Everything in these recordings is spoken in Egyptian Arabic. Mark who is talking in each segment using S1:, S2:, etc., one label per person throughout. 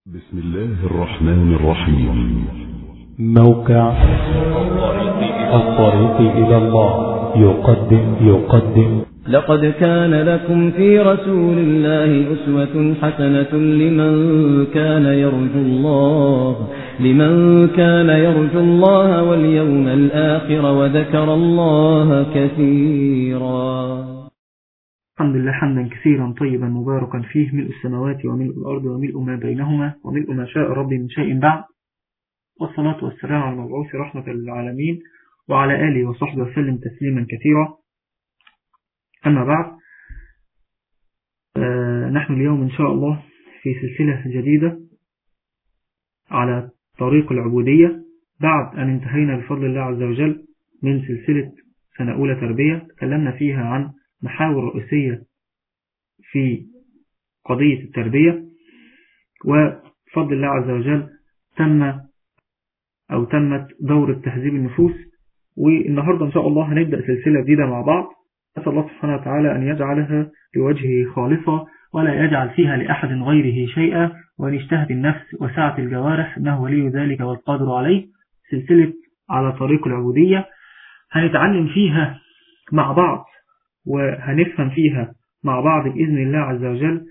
S1: بسم الله الرحمن الرحيم
S2: موقع الطريق إلى الله يقدم يقدم
S3: لقد كان لكم في رسول الله أسوة حسنة لمن كان يرجو الله لمن كان يرجو الله واليوم الآخر وذكر الله كثيرا
S4: الحمد لله حمدا كثيرا طيبا مباركا فيه ملء السماوات وملء الأرض وملء ما بينهما وملء ما شاء ربي من شيء بعد والصلاة والسلام على المبعوث رحمة للعالمين وعلى آله وصحبه وسلم تسليما كثيرا أما بعد آه نحن اليوم إن شاء الله في سلسلة جديدة على طريق العبودية بعد أن انتهينا بفضل الله عز وجل من سلسلة سنة أولى تربية تكلمنا فيها عن محاور رئيسية في قضية التربية وفضل الله عز وجل تم أو تمت دورة تهذيب النفوس والنهاردة إن شاء الله هنبدأ سلسلة جديدة مع بعض أسأل الله سبحانه وتعالى أن يجعلها لوجهه خالصة ولا يجعل فيها لأحد غيره شيئا وأن يجتهد النفس وسعة الجوارح إنه ولي ذلك والقادر عليه سلسلة على طريق العبودية هنتعلم فيها مع بعض وهنفهم فيها مع بعض بإذن الله عز وجل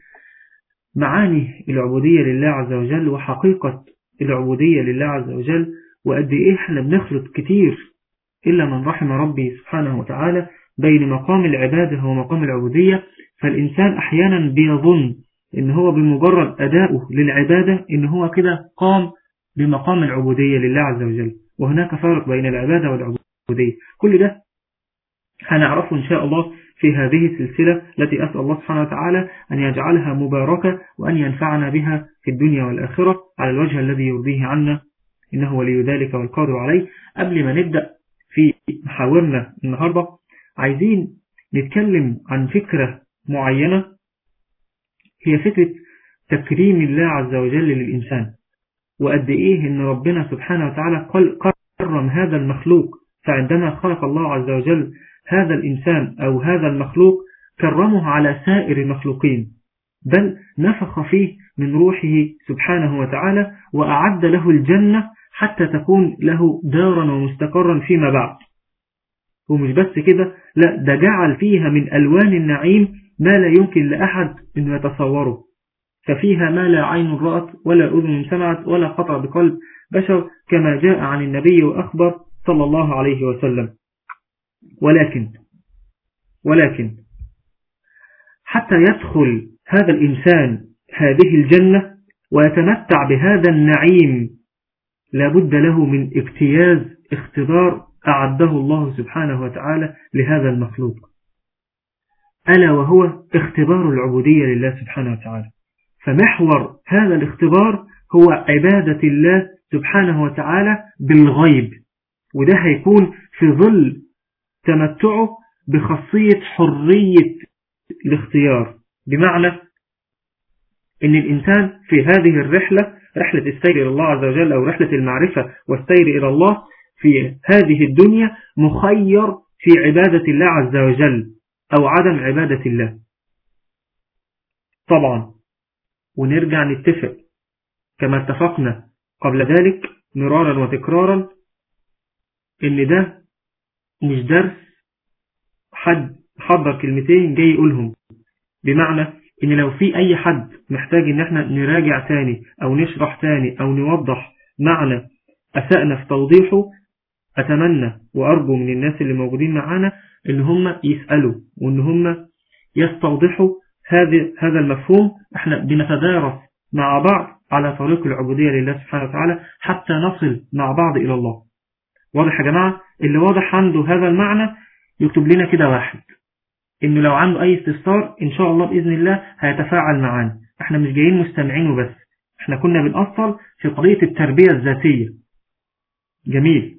S4: معاني العبودية لله عز وجل وحقيقة العبودية لله عز وجل وقد إيه احنا بنخلط كتير إلا من رحم ربي سبحانه وتعالى بين مقام العبادة ومقام العبودية فالإنسان أحيانا بيظن إن هو بمجرد أداؤه للعبادة إن هو كده قام بمقام العبودية لله عز وجل وهناك فرق بين العبادة والعبودية كل ده هنعرفه إن شاء الله في هذه السلسلة التي أسأل الله سبحانه وتعالى أن يجعلها مباركة وأن ينفعنا بها في الدنيا والآخرة على الوجه الذي يرضيه عنا إنه ولي ذلك والقادر عليه قبل ما نبدأ في محاورنا النهاردة عايزين نتكلم عن فكرة معينة هي فكرة تكريم الله عز وجل للإنسان وقد إيه إن ربنا سبحانه وتعالى كرم هذا المخلوق فعندما خلق الله عز وجل هذا الإنسان أو هذا المخلوق كرمه على سائر المخلوقين بل نفخ فيه من روحه سبحانه وتعالى وأعد له الجنة حتى تكون له دارا ومستقرا فيما بعد ومش بس كده لا ده جعل فيها من ألوان النعيم ما لا يمكن لأحد أن يتصوره ففيها ما لا عين رأت ولا أذن سمعت ولا خطر بقلب بشر كما جاء عن النبي وأخبر صلى الله عليه وسلم ولكن ولكن حتى يدخل هذا الإنسان هذه الجنة ويتمتع بهذا النعيم لابد له من اجتياز اختبار أعده الله سبحانه وتعالى لهذا المخلوق ألا وهو اختبار العبودية لله سبحانه وتعالى فمحور هذا الاختبار هو عبادة الله سبحانه وتعالى بالغيب وده هيكون في ظل تمتعه بخاصية حرية الاختيار بمعنى ان الانسان في هذه الرحلة رحلة السير الى الله عز وجل او رحلة المعرفة والسير الى الله في هذه الدنيا مخير في عبادة الله عز وجل او عدم عبادة الله طبعا ونرجع نتفق كما اتفقنا قبل ذلك مرارا وتكرارا ان ده مش درس حد حضر كلمتين جاي يقولهم بمعنى ان لو في اي حد محتاج ان احنا نراجع تاني او نشرح تاني او نوضح معنى اسأنا في توضيحه اتمنى وارجو من الناس اللي موجودين معانا ان هم يسألوا وان هم يستوضحوا هذا هذا المفهوم احنا بنتدارس مع بعض على طريق العبودية لله سبحانه وتعالى حتى نصل مع بعض الى الله واضح يا جماعة اللي واضح عنده هذا المعنى يكتب لنا كده واحد انه لو عنده اي استفسار ان شاء الله باذن الله هيتفاعل معانا احنا مش جايين مستمعين وبس احنا كنا بنأصل في قضية التربية الذاتية جميل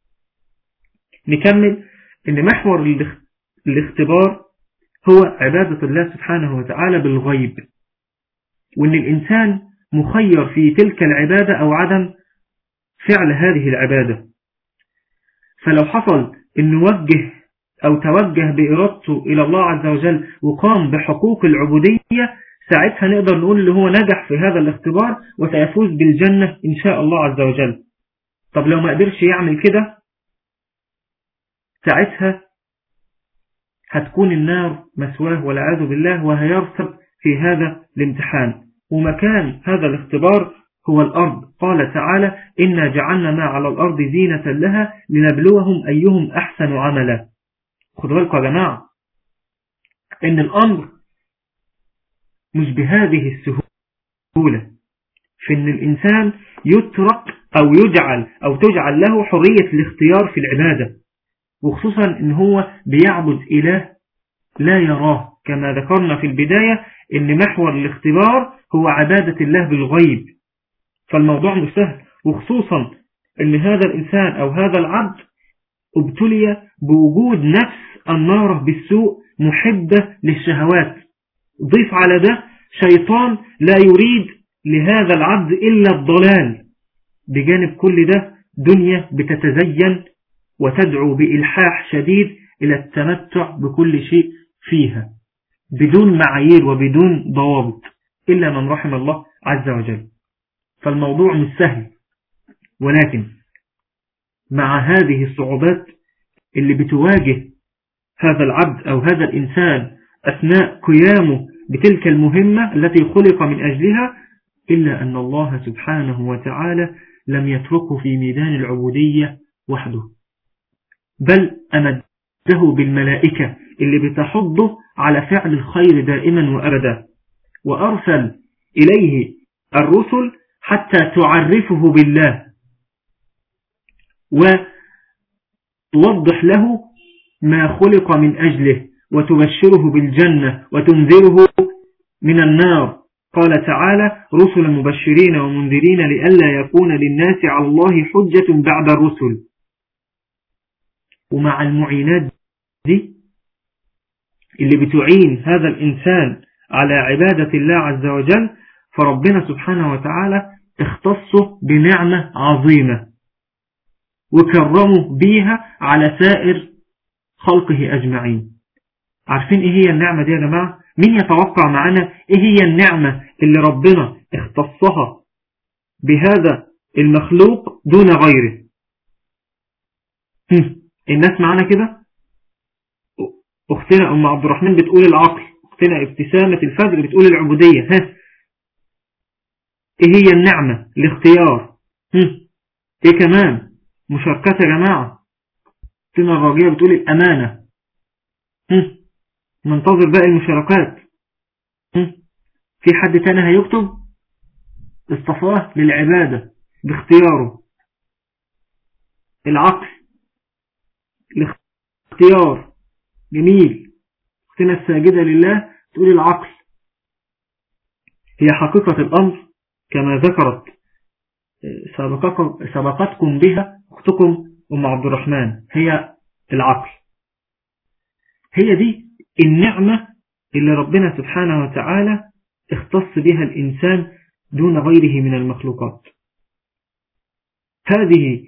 S4: نكمل ان محور الاختبار هو عبادة الله سبحانه وتعالى بالغيب وان الانسان مخير في تلك العبادة او عدم فعل هذه العبادة فلو حصل ان وجه أو توجه بإرادته إلى الله عز وجل وقام بحقوق العبودية ساعتها نقدر نقول اللي هو نجح في هذا الاختبار وسيفوز بالجنة إن شاء الله عز وجل طب لو ما قدرش يعمل كده ساعتها هتكون النار مسواه والعياذ بالله وهيرسب في هذا الامتحان ومكان هذا الاختبار هو الأرض قال تعالى إنا جعلنا ما على الأرض زينة لها لنبلوهم أيهم أحسن عملا خدوا بالكم يا جماعة إن الأمر مش بهذه السهولة في إن الإنسان يترك أو يجعل أو تجعل له حرية الاختيار في العبادة وخصوصا إن هو بيعبد إله لا يراه كما ذكرنا في البداية إن محور الاختبار هو عبادة الله بالغيب فالموضوع مش سهل وخصوصا إن هذا الإنسان أو هذا العبد ابتلي بوجود نفس النار بالسوء محبة للشهوات ضيف على ده شيطان لا يريد لهذا العبد إلا الضلال بجانب كل ده دنيا بتتزين وتدعو بإلحاح شديد إلى التمتع بكل شيء فيها بدون معايير وبدون ضوابط إلا من رحم الله عز وجل فالموضوع مش سهل ولكن مع هذه الصعوبات اللي بتواجه هذا العبد أو هذا الإنسان أثناء قيامه بتلك المهمة التي خلق من أجلها إلا أن الله سبحانه وتعالى لم يتركه في ميدان العبودية وحده بل أمده بالملائكة اللي بتحضه على فعل الخير دائما وأبدا وأرسل إليه الرسل حتى تعرفه بالله وتوضح له ما خلق من أجله وتبشره بالجنة وتنذره من النار قال تعالى رسلا مبشرين ومنذرين لئلا يكون للناس على الله حجة بعد الرسل ومع المعينات دي اللي بتعين هذا الإنسان على عبادة الله عز وجل فربنا سبحانه وتعالى اختصه بنعمة عظيمة وكرمه بيها على سائر خلقه أجمعين عارفين ايه هي النعمة دي يا جماعة مين يتوقع معنا ايه هي النعمة اللي ربنا اختصها بهذا المخلوق دون غيره الناس معنا كده اختنا ام عبد الرحمن بتقول العقل اختنا ابتسامة الفجر بتقول العبودية ها ايه هي النعمة الاختيار ايه كمان مشاركات يا جماعة اختنا الراجية بتقول الامانة ننتظر باقي المشاركات في حد تاني هيكتب اصطفاه للعبادة باختياره العقل الاختيار جميل اختنا الساجدة لله تقول العقل هي حقيقة الأمر كما ذكرت سبقتكم بها أختكم أم عبد الرحمن هي العقل هي دي النعمة اللي ربنا سبحانه وتعالى اختص بها الإنسان دون غيره من المخلوقات هذه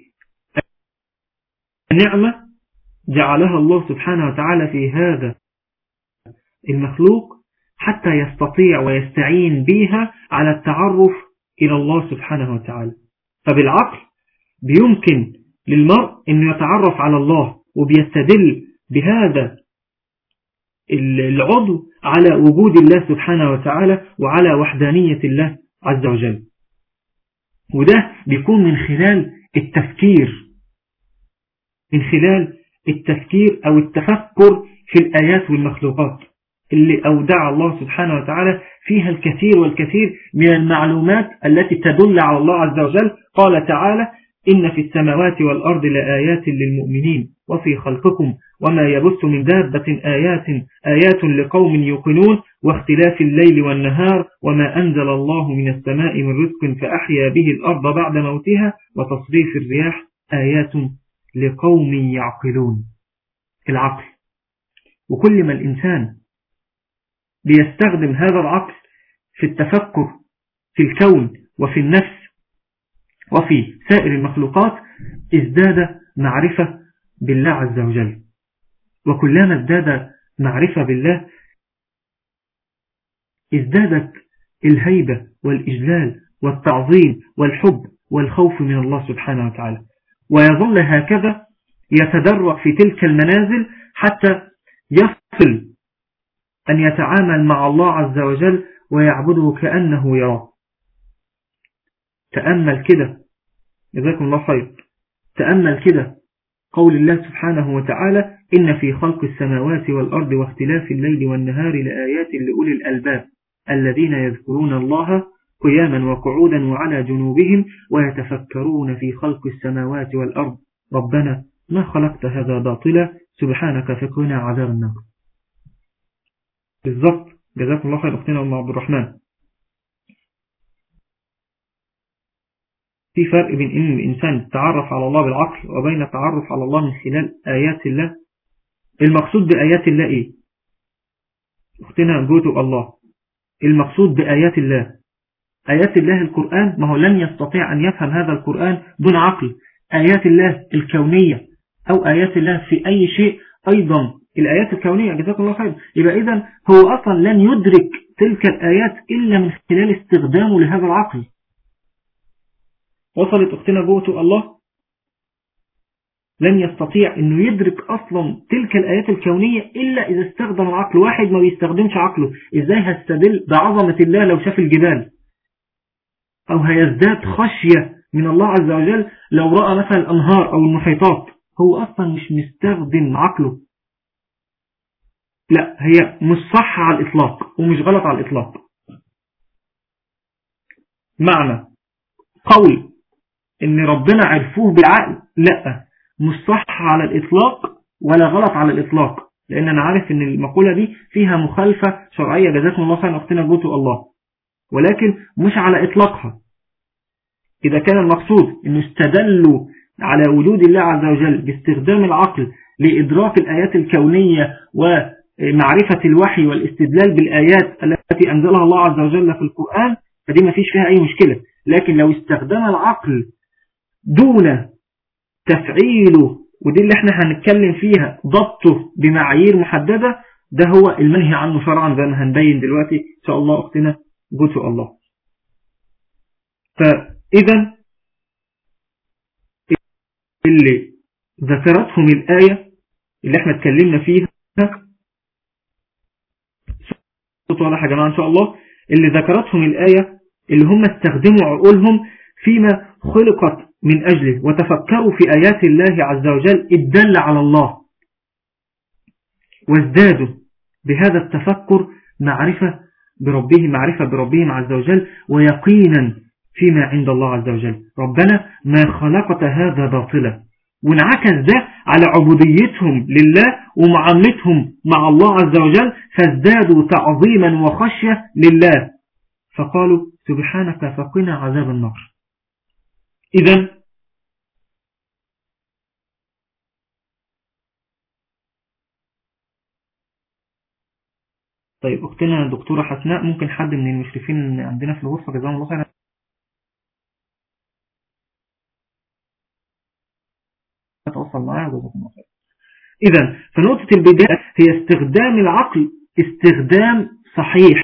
S4: النعمة جعلها الله سبحانه وتعالى في هذا المخلوق حتى يستطيع ويستعين بها على التعرف إلى الله سبحانه وتعالى فبالعقل بيمكن للمرء أنه يتعرف على الله وبيستدل بهذا العضو على وجود الله سبحانه وتعالى وعلى وحدانية الله عز وجل وده بيكون من خلال التفكير من خلال التفكير أو التفكر في الآيات والمخلوقات اللي أودع الله سبحانه وتعالى فيها الكثير والكثير من المعلومات التي تدل على الله عز وجل قال تعالى إن في السماوات والأرض لآيات للمؤمنين وفي خلقكم وما يبث من دابة آيات آيات لقوم يوقنون واختلاف الليل والنهار وما أنزل الله من السماء من رزق فأحيا به الأرض بعد موتها وتصريف الرياح آيات لقوم يعقلون العقل وكل ما الإنسان بيستخدم هذا العقل في التفكر في الكون وفي النفس وفي سائر المخلوقات ازداد معرفة بالله عز وجل وكلما ازداد معرفة بالله ازدادت الهيبة والإجلال والتعظيم والحب والخوف من الله سبحانه وتعالى ويظل هكذا يتدرج في تلك المنازل حتى يصل أن يتعامل مع الله عز وجل ويعبده كأنه يراه تأمل كده جزاكم الله خير تأمل كده قول الله سبحانه وتعالى إن في خلق السماوات والأرض واختلاف الليل والنهار لآيات لأولي الألباب الذين يذكرون الله قياما وقعودا وعلى جنوبهم ويتفكرون في خلق السماوات والأرض ربنا ما خلقت هذا باطلا سبحانك فقنا عذاب النار بالضبط جزاكم الله خير أختنا أم عبد الرحمن في فرق بين أن الإنسان تعرف على الله بالعقل وبين التعرف على الله من خلال آيات الله المقصود بآيات الله إيه أختنا جوتو الله المقصود بآيات الله آيات الله القرآن ما هو لن يستطيع أن يفهم هذا القرآن دون عقل آيات الله الكونية أو آيات الله في أي شيء أيضا الآيات الكونية جزاكم الله خير يبقى إذن هو أصلا لن يدرك تلك الآيات إلا من خلال استخدامه لهذا العقل وصلت أختنا جوة الله لن يستطيع أنه يدرك أصلا تلك الآيات الكونية إلا إذا استخدم العقل واحد ما بيستخدمش عقله إزاي هستدل بعظمة الله لو شاف الجبال أو هيزداد خشية من الله عز وجل لو رأى مثلا الأنهار أو المحيطات هو أصلا مش مستخدم عقله لا هي مش صح على الإطلاق ومش غلط على الإطلاق معنى قول ان ربنا عرفوه بالعقل لا مش صح على الإطلاق ولا غلط على الإطلاق لأن أنا عارف ان المقولة دي فيها مخالفة شرعية جزاكم الله خير أختنا جوتو الله ولكن مش على إطلاقها إذا كان المقصود أن استدلوا على وجود الله عز وجل باستخدام العقل لإدراك الآيات الكونية ومعرفة الوحي والاستدلال بالآيات التي أنزلها الله عز وجل في القرآن فدي ما فيش فيها أي مشكلة لكن لو استخدم العقل دون تفعيله ودي اللي احنا هنتكلم فيها ضبطه بمعايير محددة ده هو المنهي عنه شرعا زي ما هنبين دلوقتي إن شاء الله أختنا جزء الله فإذا اللي ذكرتهم الآية اللي احنا اتكلمنا فيها صوت واضح يا جماعة إن شاء الله اللي ذكرتهم الآية اللي هم استخدموا عقولهم فيما خلقت من أجله وتفكروا في آيات الله عز وجل الدل على الله وازدادوا بهذا التفكر معرفة بربهم معرفة بربهم عز وجل ويقينا فيما عند الله عز وجل ربنا ما خلقت هذا باطلا وانعكس ده على عبوديتهم لله ومعاملتهم مع الله عز وجل فازدادوا تعظيما وخشية لله فقالوا سبحانك فقنا عذاب النار إذا طيب أختنا دكتورة حسناء ممكن حد من المشرفين عندنا في الغرفة جزاهم الله خيرا تتواصل معايا جزاكم الله خير إذا فنقطة البداية هي استخدام العقل استخدام صحيح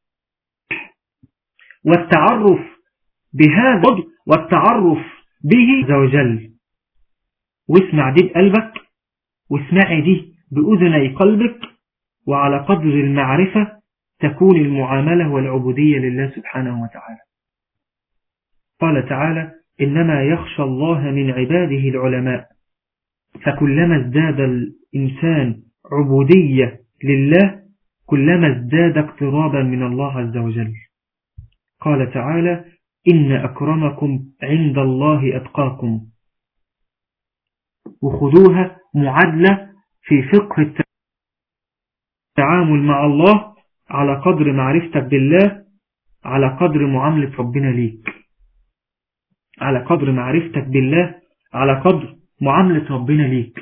S4: والتعرف بهذا والتعرف به عز وجل واسمع دي بقلبك واسمعي دي بأذني قلبك وعلى قدر المعرفة تكون المعاملة والعبودية لله سبحانه وتعالى قال تعالى إنما يخشى الله من عباده العلماء فكلما ازداد الإنسان عبودية لله كلما ازداد اقترابا من الله عز وجل قال تعالى إن أكرمكم عند الله أتقاكم وخذوها معادلة في فقه التعامل مع الله على قدر معرفتك بالله على قدر معاملة ربنا ليك على قدر معرفتك بالله على قدر معاملة ربنا ليك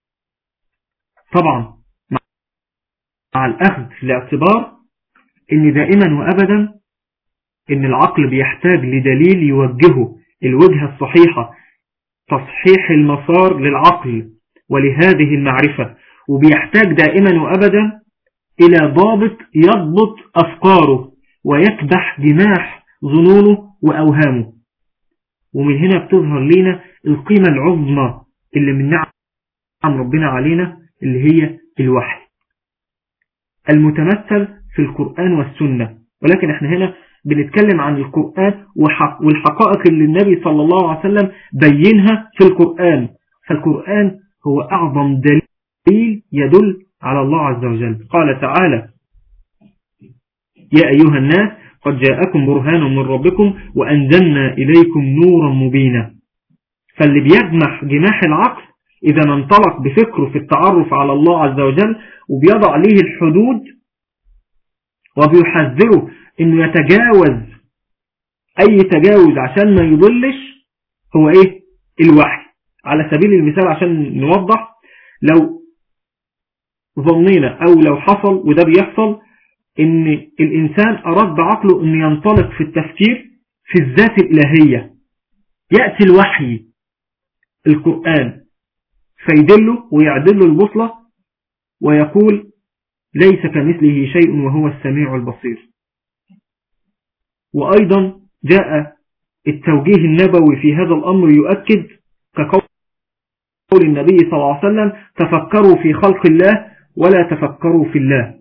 S4: طبعا مع الأخذ في الاعتبار ان دائما وأبدا ان العقل بيحتاج لدليل يوجهه الوجهة الصحيحة تصحيح المسار للعقل ولهذه المعرفة وبيحتاج دائما وأبدا إلى ضابط يضبط أفكاره ويكبح جماح ظنونه وأوهامه ومن هنا بتظهر لنا القيمة العظمى اللي من نعم ربنا علينا اللي هي الوحي المتمثل في القرآن والسنة ولكن احنا هنا بنتكلم عن القرآن والحقائق اللي النبي صلى الله عليه وسلم بينها في القرآن فالقرآن هو أعظم دليل يدل على الله عز وجل قال تعالى يا أيها الناس قد جاءكم برهان من ربكم وأنزلنا إليكم نورا مبينا فاللي بيجمح جماح العقل إذا ما انطلق بفكره في التعرف على الله عز وجل وبيضع ليه الحدود وبيحذره انه يتجاوز اي تجاوز عشان ما يضلش هو ايه الوحي على سبيل المثال عشان نوضح لو ظنينا او لو حصل وده بيحصل ان الانسان اراد بعقله ان ينطلق في التفكير في الذات الالهية يأتي الوحي القرآن فيدله ويعدله البصلة ويقول ليس كمثله شيء وهو السميع البصير وأيضا جاء التوجيه النبوي في هذا الأمر يؤكد كقول النبي صلى الله عليه وسلم تفكروا في خلق الله ولا تفكروا في الله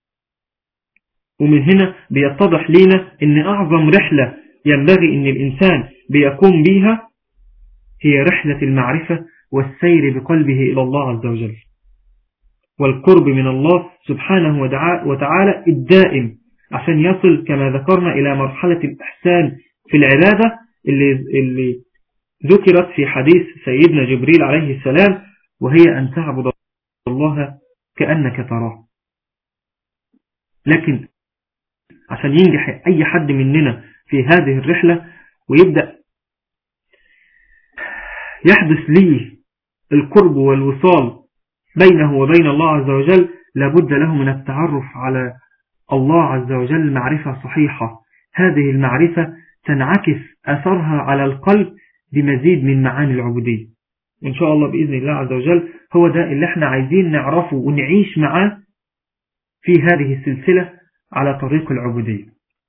S4: ومن هنا بيتضح لنا ان اعظم رحلة ينبغي ان الانسان بيقوم بها هي رحلة المعرفة والسير بقلبه الى الله عز وجل والقرب من الله سبحانه وتعالى الدائم عشان يصل كما ذكرنا إلى مرحلة الإحسان في العبادة اللي, اللي ذكرت في حديث سيدنا جبريل عليه السلام وهي أن تعبد الله كأنك تراه لكن عشان ينجح أي حد مننا في هذه الرحلة ويبدأ يحدث ليه القرب والوصال بينه وبين الله عز وجل لابد له من التعرف على الله عز وجل معرفة صحيحة هذه المعرفة تنعكس أثرها على القلب بمزيد من معاني العبودية إن شاء الله بإذن الله عز وجل هو ده اللي احنا عايزين نعرفه ونعيش معاه في هذه السلسلة على طريق العبودية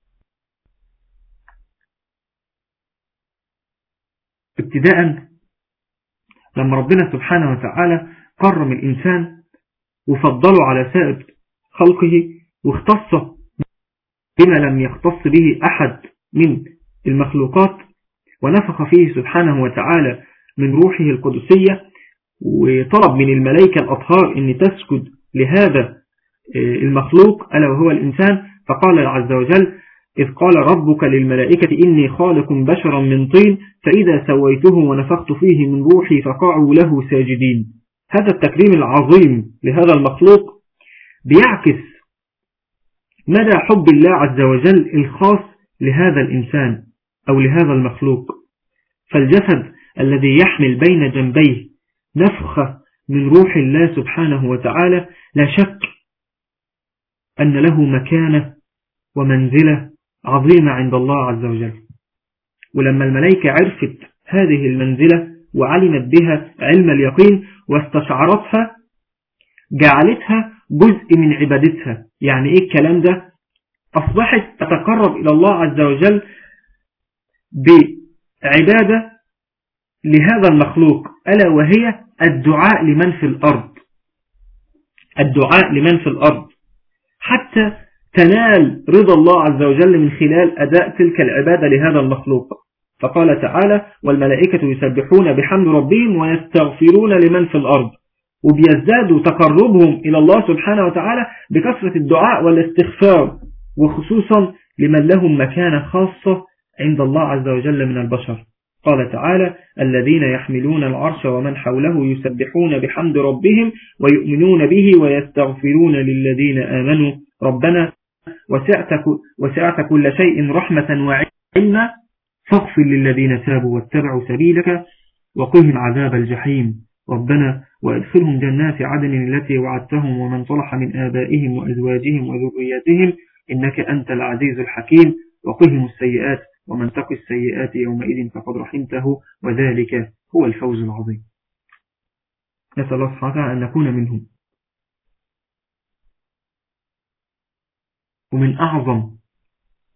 S4: ابتداء لما ربنا سبحانه وتعالى كرم الإنسان وفضله على سائر خلقه واختص بما لم يختص به أحد من المخلوقات ونفخ فيه سبحانه وتعالى من روحه القدسية وطلب من الملائكة الأطهار أن تسجد لهذا المخلوق ألا وهو الإنسان فقال عز وجل إذ قال ربك للملائكة إني خالق بشرا من طين فإذا سويته ونفخت فيه من روحي فقعوا له ساجدين هذا التكريم العظيم لهذا المخلوق بيعكس مدى حب الله عز وجل الخاص لهذا الإنسان أو لهذا المخلوق فالجسد الذي يحمل بين جنبيه نفخة من روح الله سبحانه وتعالى لا شك أن له مكانة ومنزلة عظيمة عند الله عز وجل ولما الملائكة عرفت هذه المنزلة وعلمت بها علم اليقين واستشعرتها جعلتها جزء من عبادتها يعني ايه الكلام ده اصبحت تتقرب الى الله عز وجل بعبادة لهذا المخلوق ألا وهي الدعاء لمن في الأرض الدعاء لمن في الأرض حتى تنال رضا الله عز وجل من خلال أداء تلك العبادة لهذا المخلوق فقال تعالى والملائكة يسبحون بحمد ربهم ويستغفرون لمن في الأرض وبيزدادوا تقربهم إلى الله سبحانه وتعالى بكثرة الدعاء والاستغفار وخصوصا لمن لهم مكانة خاصة عند الله عز وجل من البشر قال تعالى الذين يحملون العرش ومن حوله يسبحون بحمد ربهم ويؤمنون به ويستغفرون للذين آمنوا ربنا وسعت, وسعت كل شيء رحمة وعلما فاغفر للذين تابوا واتبعوا سبيلك وقهم عذاب الجحيم ربنا وادخلهم جنات عدن التي وعدتهم ومن صلح من آبائهم وأزواجهم وذرياتهم إنك أنت العزيز الحكيم وقهم السيئات ومن تقي السيئات يومئذ فقد رحمته وذلك هو الفوز العظيم نسأل الله سبحانه وتعالى أن نكون منهم ومن أعظم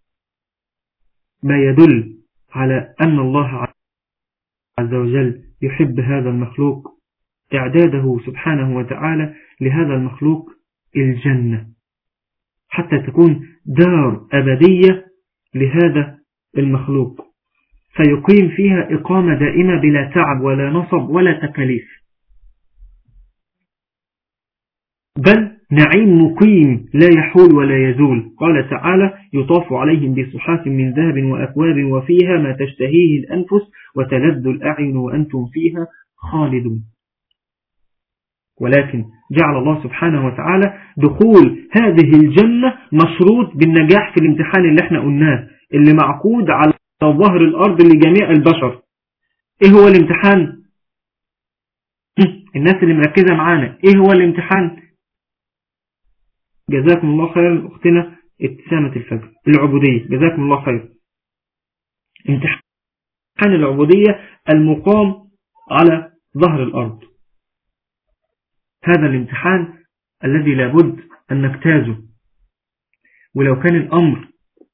S4: ما يدل على أن الله عز وجل يحب هذا المخلوق إعداده سبحانه وتعالى لهذا المخلوق الجنة حتى تكون دار أبدية لهذا المخلوق فيقيم فيها إقامة دائمة بلا تعب ولا نصب ولا تكاليف بل نعيم مقيم لا يحول ولا يزول قال تعالى يطاف عليهم بصحاف من ذهب وأكواب وفيها ما تشتهيه الأنفس وتلذ الأعين وأنتم فيها خالدون ولكن جعل الله سبحانه وتعالى دخول هذه الجنة مشروط بالنجاح في الامتحان اللي احنا قلناه اللي معقود على ظهر الأرض لجميع البشر ايه هو الامتحان الناس اللي مركزة معانا ايه هو الامتحان جزاكم الله خيرا اختنا ابتسامة الفجر العبودية جزاكم الله خير امتحان العبودية المقام على ظهر الأرض هذا الامتحان الذي لابد أن نجتازه ولو كان الأمر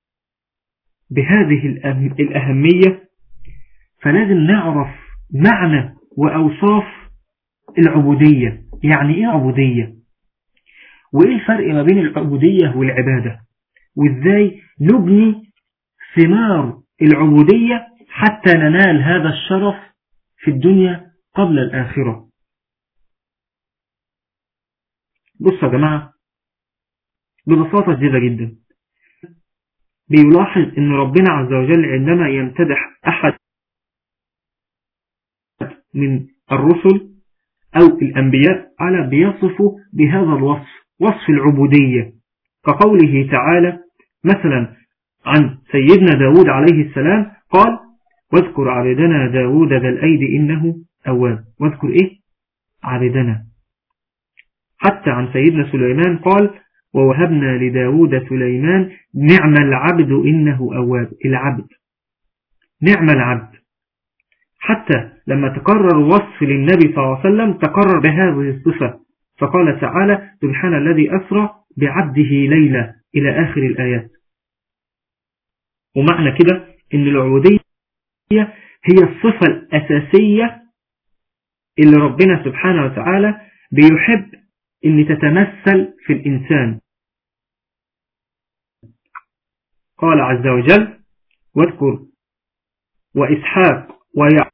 S4: بهذه الأهمية فلازم نعرف معنى وأوصاف العبودية يعني إيه عبودية وإيه الفرق ما بين العبودية والعبادة وإزاي نبني ثمار العبودية حتى ننال هذا الشرف في الدنيا قبل الآخرة بصوا يا جماعة ببساطة جدا جدا بيلاحظ ان ربنا عز وجل عندما يمتدح احد من الرسل او الانبياء على بيصفه بهذا الوصف وصف العبودية كقوله تعالى مثلا عن سيدنا داود عليه السلام قال واذكر عبدنا داود ذا الأيدي إنه أواب واذكر إيه عبدنا حتى عن سيدنا سليمان قال ووهبنا لداود سليمان نعم العبد إنه أواب العبد نعم العبد حتى لما تكرر وصف للنبي صلى الله عليه وسلم تكرر بهذه الصفة فقال تعالى سبحان الذي أسرى بعبده ليلة إلى آخر الآيات ومعنى كده أن العبودية هي الصفة الأساسية اللي ربنا سبحانه وتعالى بيحب أن تتمثل في الإنسان قال عز وجل واذكر وإسحاق ويعقوب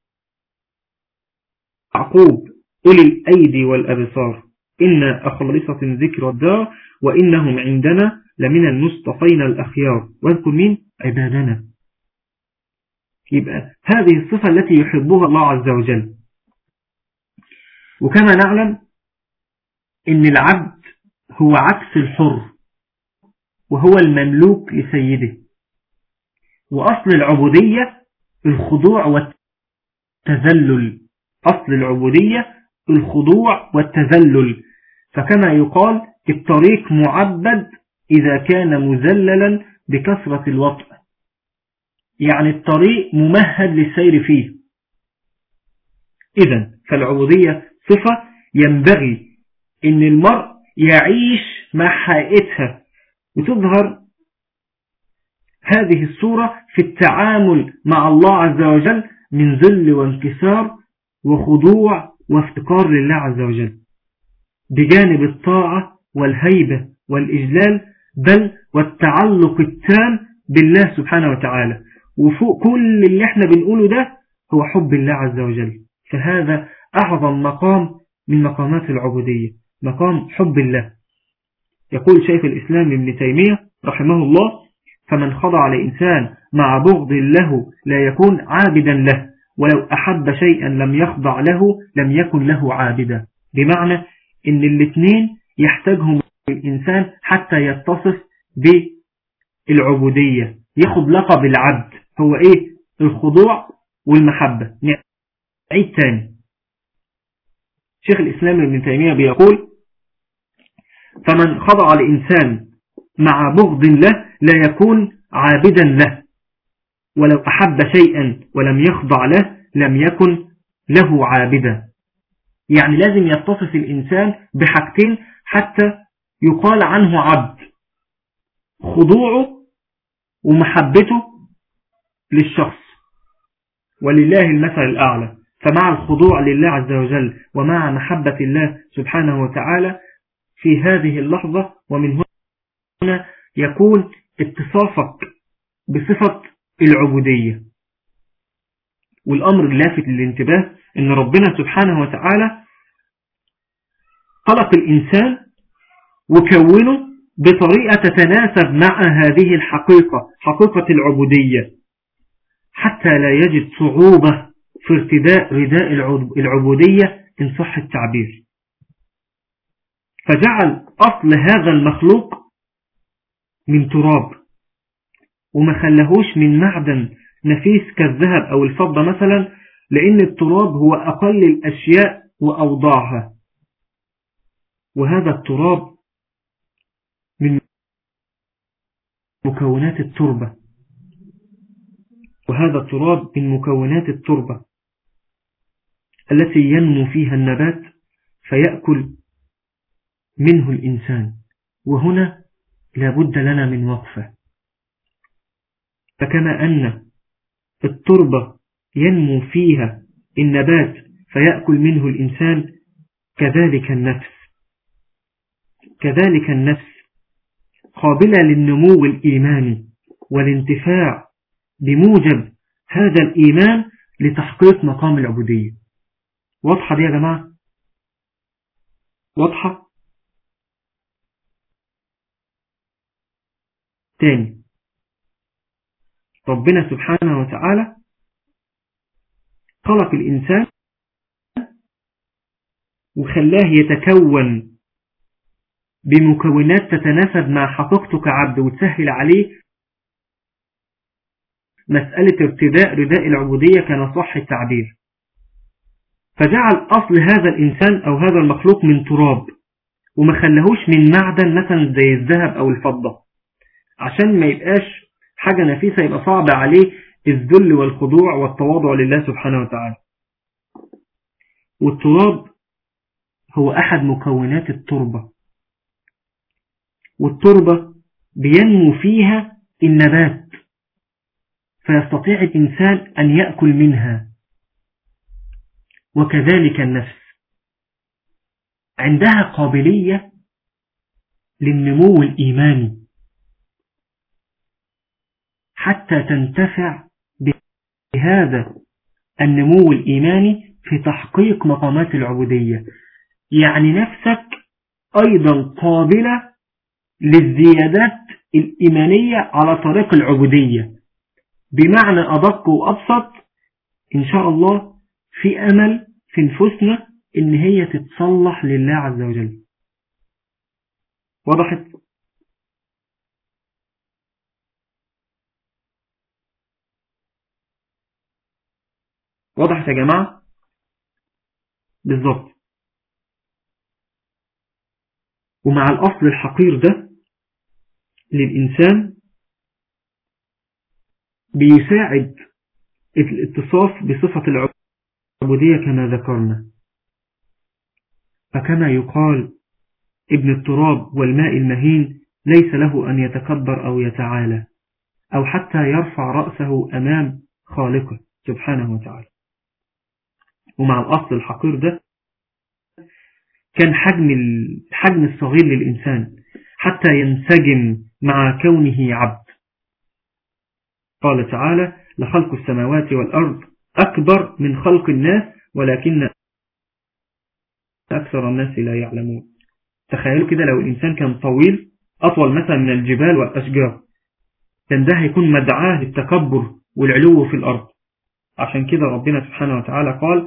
S4: أولي الأيدي والأبصار إنا أخلصة ذكر الدار وإنهم عندنا لمن المصطفين الأخيار واذكر مين عبادنا يبقى هذه الصفة التي يحبها الله عز وجل وكما نعلم إن العبد هو عكس الحر وهو المملوك لسيده وأصل العبودية الخضوع والتذلل أصل العبودية الخضوع والتذلل فكما يقال الطريق معبد إذا كان مذللا بكثرة الوطء يعني الطريق ممهد للسير فيه إذا فالعبودية صفة ينبغي أن المرء يعيش مع حقيقتها وتظهر هذه الصورة في التعامل مع الله عز وجل من ذل وانكسار وخضوع وافتقار لله عز وجل بجانب الطاعة والهيبة والإجلال بل والتعلق التام بالله سبحانه وتعالى وفوق كل اللي احنا بنقوله ده هو حب الله عز وجل فهذا أعظم مقام من مقامات العبودية مقام حب الله يقول شيخ الإسلام ابن تيمية رحمه الله فمن خضع لإنسان مع بغض له لا يكون عابدا له ولو أحب شيئا لم يخضع له لم يكن له عابدا بمعنى ان الاثنين يحتاجهم الإنسان حتى يتصف بالعبودية ياخد لقب العبد هو ايه الخضوع والمحبة عيد تاني شيخ الإسلام ابن تيمية بيقول فمن خضع لإنسان مع بغض له لا يكون عابدا له ولو أحب شيئا ولم يخضع له لم يكن له عابدا يعني لازم يتصف الإنسان بحاجتين حتى يقال عنه عبد خضوعه ومحبته للشخص ولله المثل الأعلى فمع الخضوع لله عز وجل ومع محبة الله سبحانه وتعالى في هذه اللحظة ومن هنا يكون اتصافك بصفة العبودية والأمر اللافت للانتباه أن ربنا سبحانه وتعالى خلق الإنسان وكونه بطريقة تتناسب مع هذه الحقيقة حقيقة العبودية حتى لا يجد صعوبة في ارتداء رداء العبودية إن صح التعبير فجعل أصل هذا المخلوق من تراب وما خلهوش من معدن نفيس كالذهب أو الفضة مثلا لأن التراب هو أقل الأشياء وأوضاعها وهذا التراب من مكونات التربة وهذا التراب من مكونات التربة التي ينمو فيها النبات فيأكل منه الإنسان وهنا لابد لنا من وقفة فكما أن التربة ينمو فيها النبات فيأكل منه الإنسان كذلك النفس كذلك النفس قابلة للنمو الإيماني والانتفاع بموجب هذا الإيمان لتحقيق مقام العبودية واضحة دي يا جماعة واضحة تاني ربنا سبحانه وتعالى خلق الإنسان وخلاه يتكون بمكونات تتناسب مع حقيقته كعبد وتسهل عليه مسألة ارتداء رداء العبودية كان صح التعبير فجعل أصل هذا الإنسان أو هذا المخلوق من تراب وما خلهوش من معدن مثلا زي الذهب أو الفضة عشان ما يبقاش حاجة نفيسة يبقى صعب عليه الذل والخضوع والتواضع لله سبحانه وتعالى والتراب هو أحد مكونات التربة والتربة بينمو فيها النبات فيستطيع الإنسان أن يأكل منها وكذلك النفس عندها قابلية للنمو الإيماني حتى تنتفع بهذا النمو الإيماني في تحقيق مقامات العبودية يعني نفسك أيضا قابلة للزيادات الإيمانية على طريق العبودية بمعنى أدق وأبسط إن شاء الله في أمل في نفوسنا إن هي تتصلح لله عز وجل وضحت وضحت يا جماعة بالضبط ومع الأصل الحقير ده للإنسان بيساعد الاتصاف بصفة العبودية كما ذكرنا فكما يقال ابن التراب والماء المهين ليس له أن يتكبر أو يتعالى أو حتى يرفع رأسه أمام خالقه سبحانه وتعالى ومع الأصل الحقير ده كان حجم الحجم الصغير للإنسان حتى ينسجم مع كونه عبد قال تعالى لخلق السماوات والأرض أكبر من خلق الناس ولكن أكثر الناس لا يعلمون تخيلوا كده لو الإنسان كان طويل أطول مثلا من الجبال والأشجار كان ده هيكون مدعاه للتكبر والعلو في الأرض عشان كده ربنا سبحانه وتعالى قال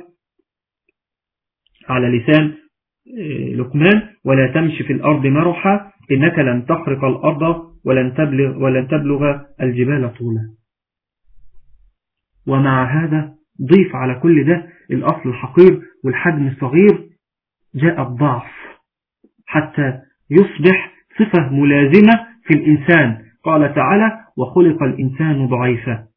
S4: على لسان لقمان ولا تمشي في الأرض مرحا إنك لن تخرق الأرض ولن تبلغ, ولن تبلغ الجبال طولا ومع هذا ضيف على كل ده الأصل الحقير والحجم الصغير جاء الضعف حتى يصبح صفة ملازمة في الإنسان قال تعالى وخلق الإنسان ضعيفا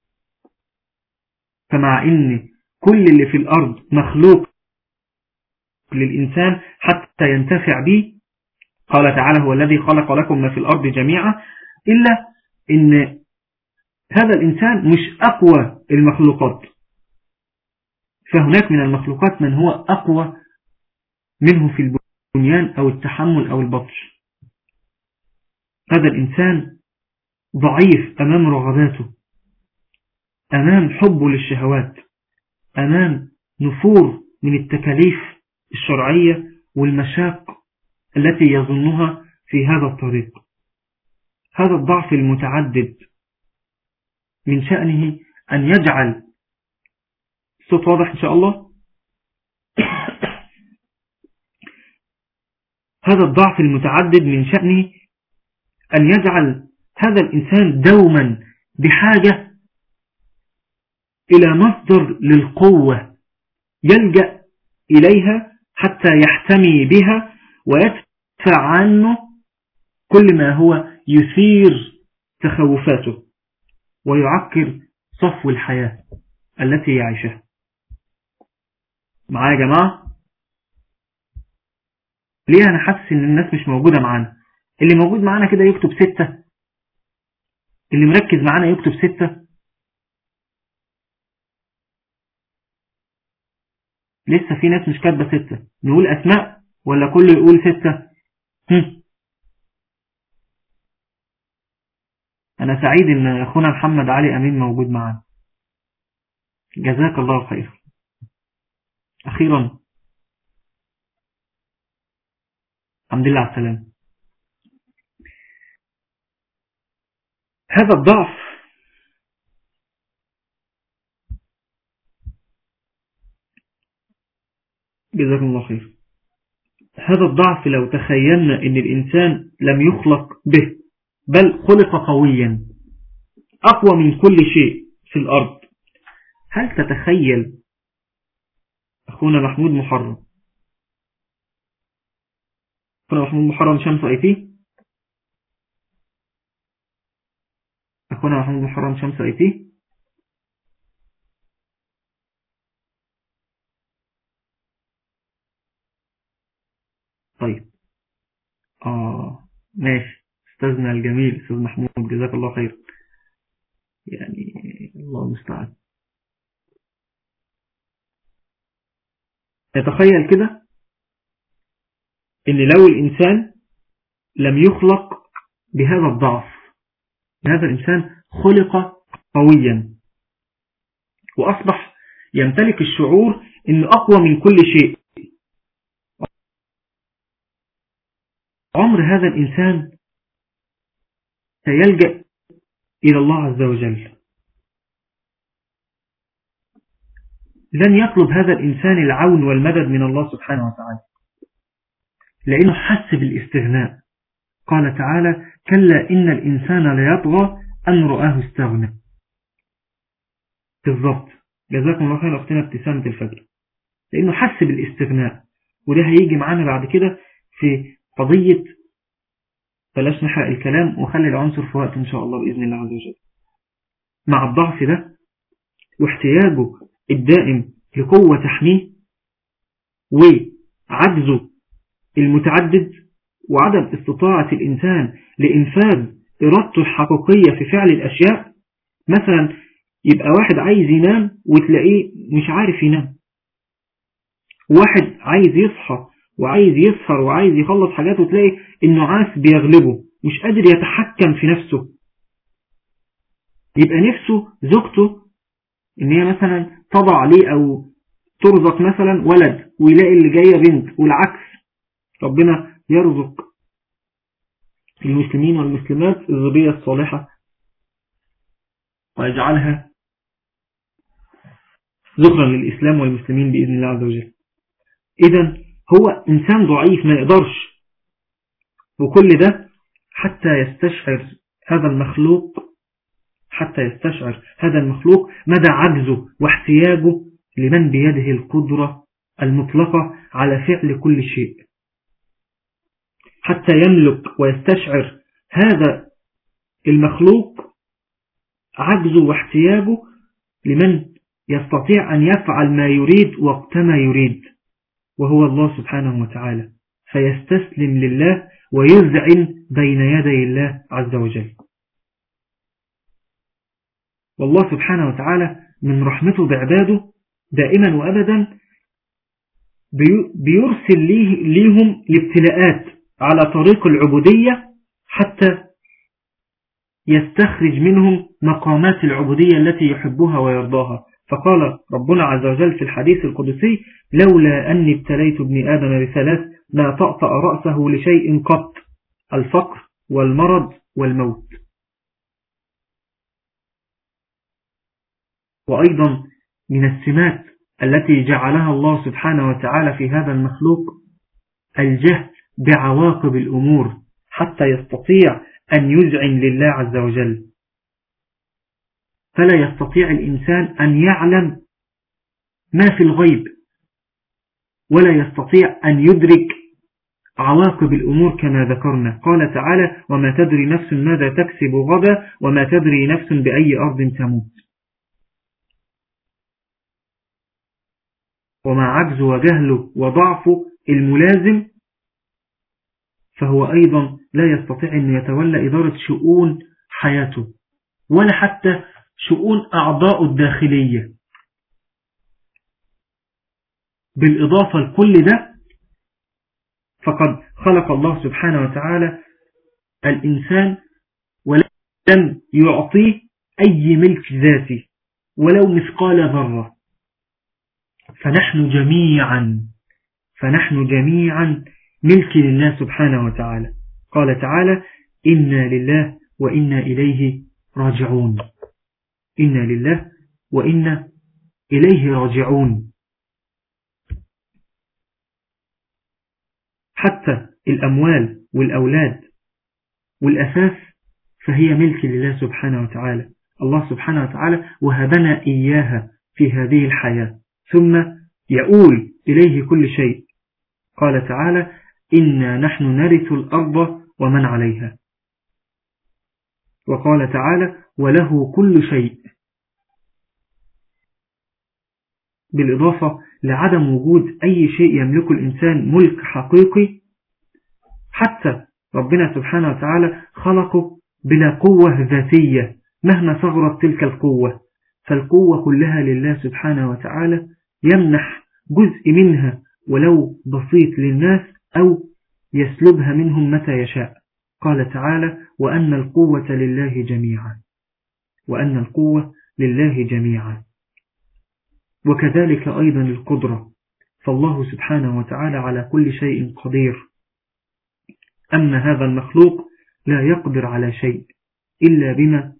S4: فمع إن كل اللي في الأرض مخلوق للإنسان حتى ينتفع به قال تعالى هو الذي خلق لكم ما في الأرض جميعا إلا إن هذا الإنسان مش أقوى المخلوقات فهناك من المخلوقات من هو أقوى منه في البنيان أو التحمل أو البطش هذا الإنسان ضعيف أمام رغباته أمام حبه للشهوات أمام نفور من التكاليف الشرعية والمشاق التي يظنها في هذا الطريق هذا الضعف المتعدد من شأنه أن يجعل صوت واضح إن شاء الله هذا الضعف المتعدد من شأنه أن يجعل هذا الإنسان دوما بحاجة إلى مصدر للقوة يلجأ إليها حتى يحتمي بها ويدفع عنه كل ما هو يثير تخوفاته ويعكر صفو الحياة التي يعيشها معايا يا جماعة ليه أنا حاسس إن الناس مش موجودة معانا اللي موجود معانا كده يكتب ستة اللي مركز معانا يكتب ستة لسه في ناس مش كاتبة ستة نقول أسماء ولا كله يقول ستة هم. أنا سعيد إن أخونا محمد علي أمين موجود معنا جزاك الله خير أخيرا الحمد لله على السلام هذا الضعف جزاكم الله خير هذا الضعف لو تخيلنا ان الانسان لم يخلق به بل خلق قويا اقوى من كل شيء في الارض هل تتخيل اخونا محمود محرم اخونا محمود محرم شمس اي تي اخونا محمود محرم شمس اي تي طيب اه ماشي استاذنا الجميل استاذ محمود جزاك الله خير يعني الله المستعان نتخيل كده ان لو الانسان لم يخلق بهذا الضعف هذا الانسان خلق قويا واصبح يمتلك الشعور انه اقوى من كل شيء عمر هذا الإنسان سيلجأ إلى الله عز وجل لن يطلب هذا الإنسان العون والمدد من الله سبحانه وتعالى لأنه حس بالاستغناء قال تعالى كلا إن الإنسان ليطغى أن رآه استغنى بالضبط جزاكم الله خير أختنا ابتسامة الفجر لأنه حس بالاستغناء وده هيجي معانا بعد كده في قضية بلاش نحرق الكلام وخلي العنصر في وقت إن شاء الله بإذن الله عز وجل مع الضعف ده واحتياجه الدائم لقوة تحميه وعجزه المتعدد وعدم استطاعة الإنسان لإنفاذ إرادته الحقيقية في فعل الأشياء مثلا يبقى واحد عايز ينام وتلاقيه مش عارف ينام واحد عايز يصحى وعايز يسهر وعايز يخلص حاجات وتلاقي النعاس بيغلبه مش قادر يتحكم في نفسه يبقى نفسه زوجته ان هي مثلا تضع عليه او ترزق مثلا ولد ويلاقي اللي جاية بنت والعكس ربنا يرزق المسلمين والمسلمات الذرية الصالحة ويجعلها ذكرا للإسلام والمسلمين بإذن الله عز وجل إذا هو إنسان ضعيف ما يقدرش وكل ده حتى يستشعر هذا المخلوق حتى يستشعر هذا المخلوق مدى عجزه واحتياجه لمن بيده القدرة المطلقة على فعل كل شيء حتى يملك ويستشعر هذا المخلوق عجزه واحتياجه لمن يستطيع أن يفعل ما يريد وقتما يريد وهو الله سبحانه وتعالى فيستسلم لله ويذعن بين يدي الله عز وجل والله سبحانه وتعالى من رحمته بعباده دائما وأبدا بيرسل ليهم الابتلاءات على طريق العبودية حتى يستخرج منهم مقامات العبودية التي يحبها ويرضاها فقال ربنا عز وجل في الحديث القدسي لولا أني ابتليت ابن آدم بثلاث لا تأطأ رأسه لشيء قط الفقر والمرض والموت وأيضا من السمات التي جعلها الله سبحانه وتعالى في هذا المخلوق الجهل بعواقب الأمور حتى يستطيع أن يزعن لله عز وجل فلا يستطيع الإنسان أن يعلم ما في الغيب ولا يستطيع أن يدرك عواقب الأمور كما ذكرنا قال تعالى وما تدري نفس ماذا تكسب غدا وما تدري نفس بأي أرض تموت ومع عجز وجهله وضعفه الملازم فهو أيضا لا يستطيع أن يتولى إدارة شؤون حياته ولا حتى شؤون أعضاء الداخلية بالإضافة لكل ده فقد خلق الله سبحانه وتعالى الإنسان ولم يعطيه أي ملك ذاتي ولو مثقال ذرة فنحن جميعا فنحن جميعا ملك لله سبحانه وتعالى قال تعالى إنا لله وإنا إليه راجعون إنا لله وإنا إليه راجعون حتى الأموال والأولاد والأساس فهي ملك لله سبحانه وتعالى الله سبحانه وتعالى وهبنا إياها في هذه الحياة ثم يؤول إليه كل شيء قال تعالى إنا نحن نرث الأرض ومن عليها وقال تعالى وله كل شيء بالإضافة لعدم وجود أي شيء يملك الإنسان ملك حقيقي حتى ربنا سبحانه وتعالى خلقه بلا قوة ذاتية مهما صغرت تلك القوة فالقوة كلها لله سبحانه وتعالى يمنح جزء منها ولو بسيط للناس أو يسلبها منهم متى يشاء قال تعالى وأن القوة لله جميعا وأن القوة لله جميعا وكذلك أيضا القدرة فالله سبحانه وتعالى على كل شيء قدير أما هذا المخلوق لا يقدر على شيء إلا بما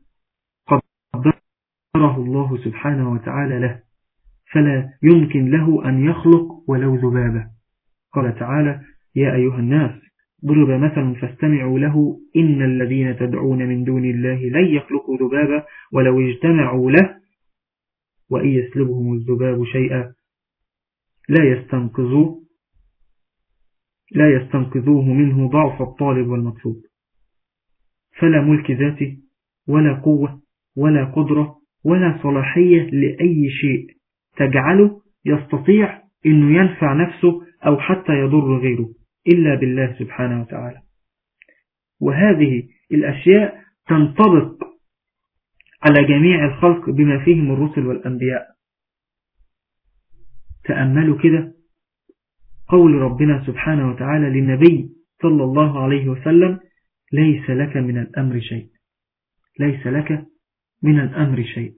S4: قدره الله سبحانه وتعالى له فلا يمكن له أن يخلق ولو ذبابة قال تعالى يا أيها الناس ضرب مثل فاستمعوا له إن الذين تدعون من دون الله لن يخلقوا ذبابا ولو اجتمعوا له وإن يسلبهم الذباب شيئا لا يستنقذوه لا يستنقذوه منه ضعف الطالب والمطلوب فلا ملك ذاتي ولا قوة ولا قدرة ولا صلاحية لأي شيء تجعله يستطيع أنه ينفع نفسه أو حتى يضر غيره إلا بالله سبحانه وتعالى وهذه الأشياء تنطبق على جميع الخلق بما فيهم الرسل والأنبياء تأملوا كده قول ربنا سبحانه وتعالى للنبي صلى الله عليه وسلم ليس لك من الأمر شيء ليس لك من الأمر شيء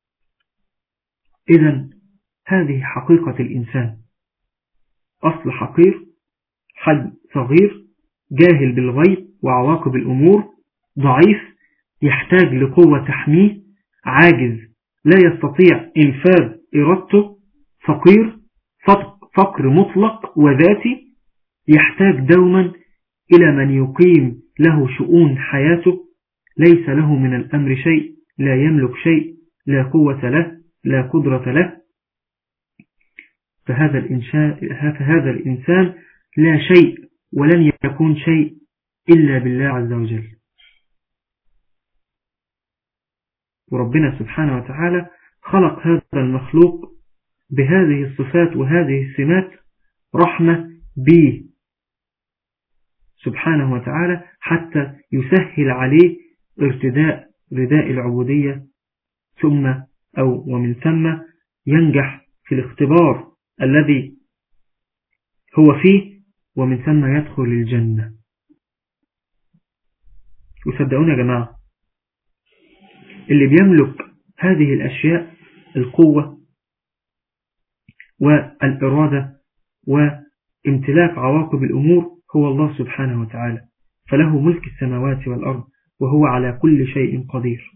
S4: إذا هذه حقيقة الإنسان أصل حقير حد صغير جاهل بالغيب وعواقب الأمور ضعيف يحتاج لقوة تحميه عاجز لا يستطيع إنفاذ إرادته فقير فقر مطلق وذاتي يحتاج دوما إلى من يقيم له شؤون حياته ليس له من الأمر شيء لا يملك شيء لا قوة له لا قدرة له فهذا, الإنشاء فهذا الإنسان لا شيء ولن يكون شيء إلا بالله عز وجل وربنا سبحانه وتعالى خلق هذا المخلوق بهذه الصفات وهذه السمات رحمة به سبحانه وتعالى حتى يسهل عليه ارتداء رداء العبودية ثم أو ومن ثم ينجح في الاختبار الذي هو فيه ومن ثم يدخل الجنة وصدقون يا جماعة اللي بيملك هذه الأشياء القوة والإرادة وامتلاك عواقب الأمور هو الله سبحانه وتعالى فله ملك السماوات والأرض وهو على كل شيء قدير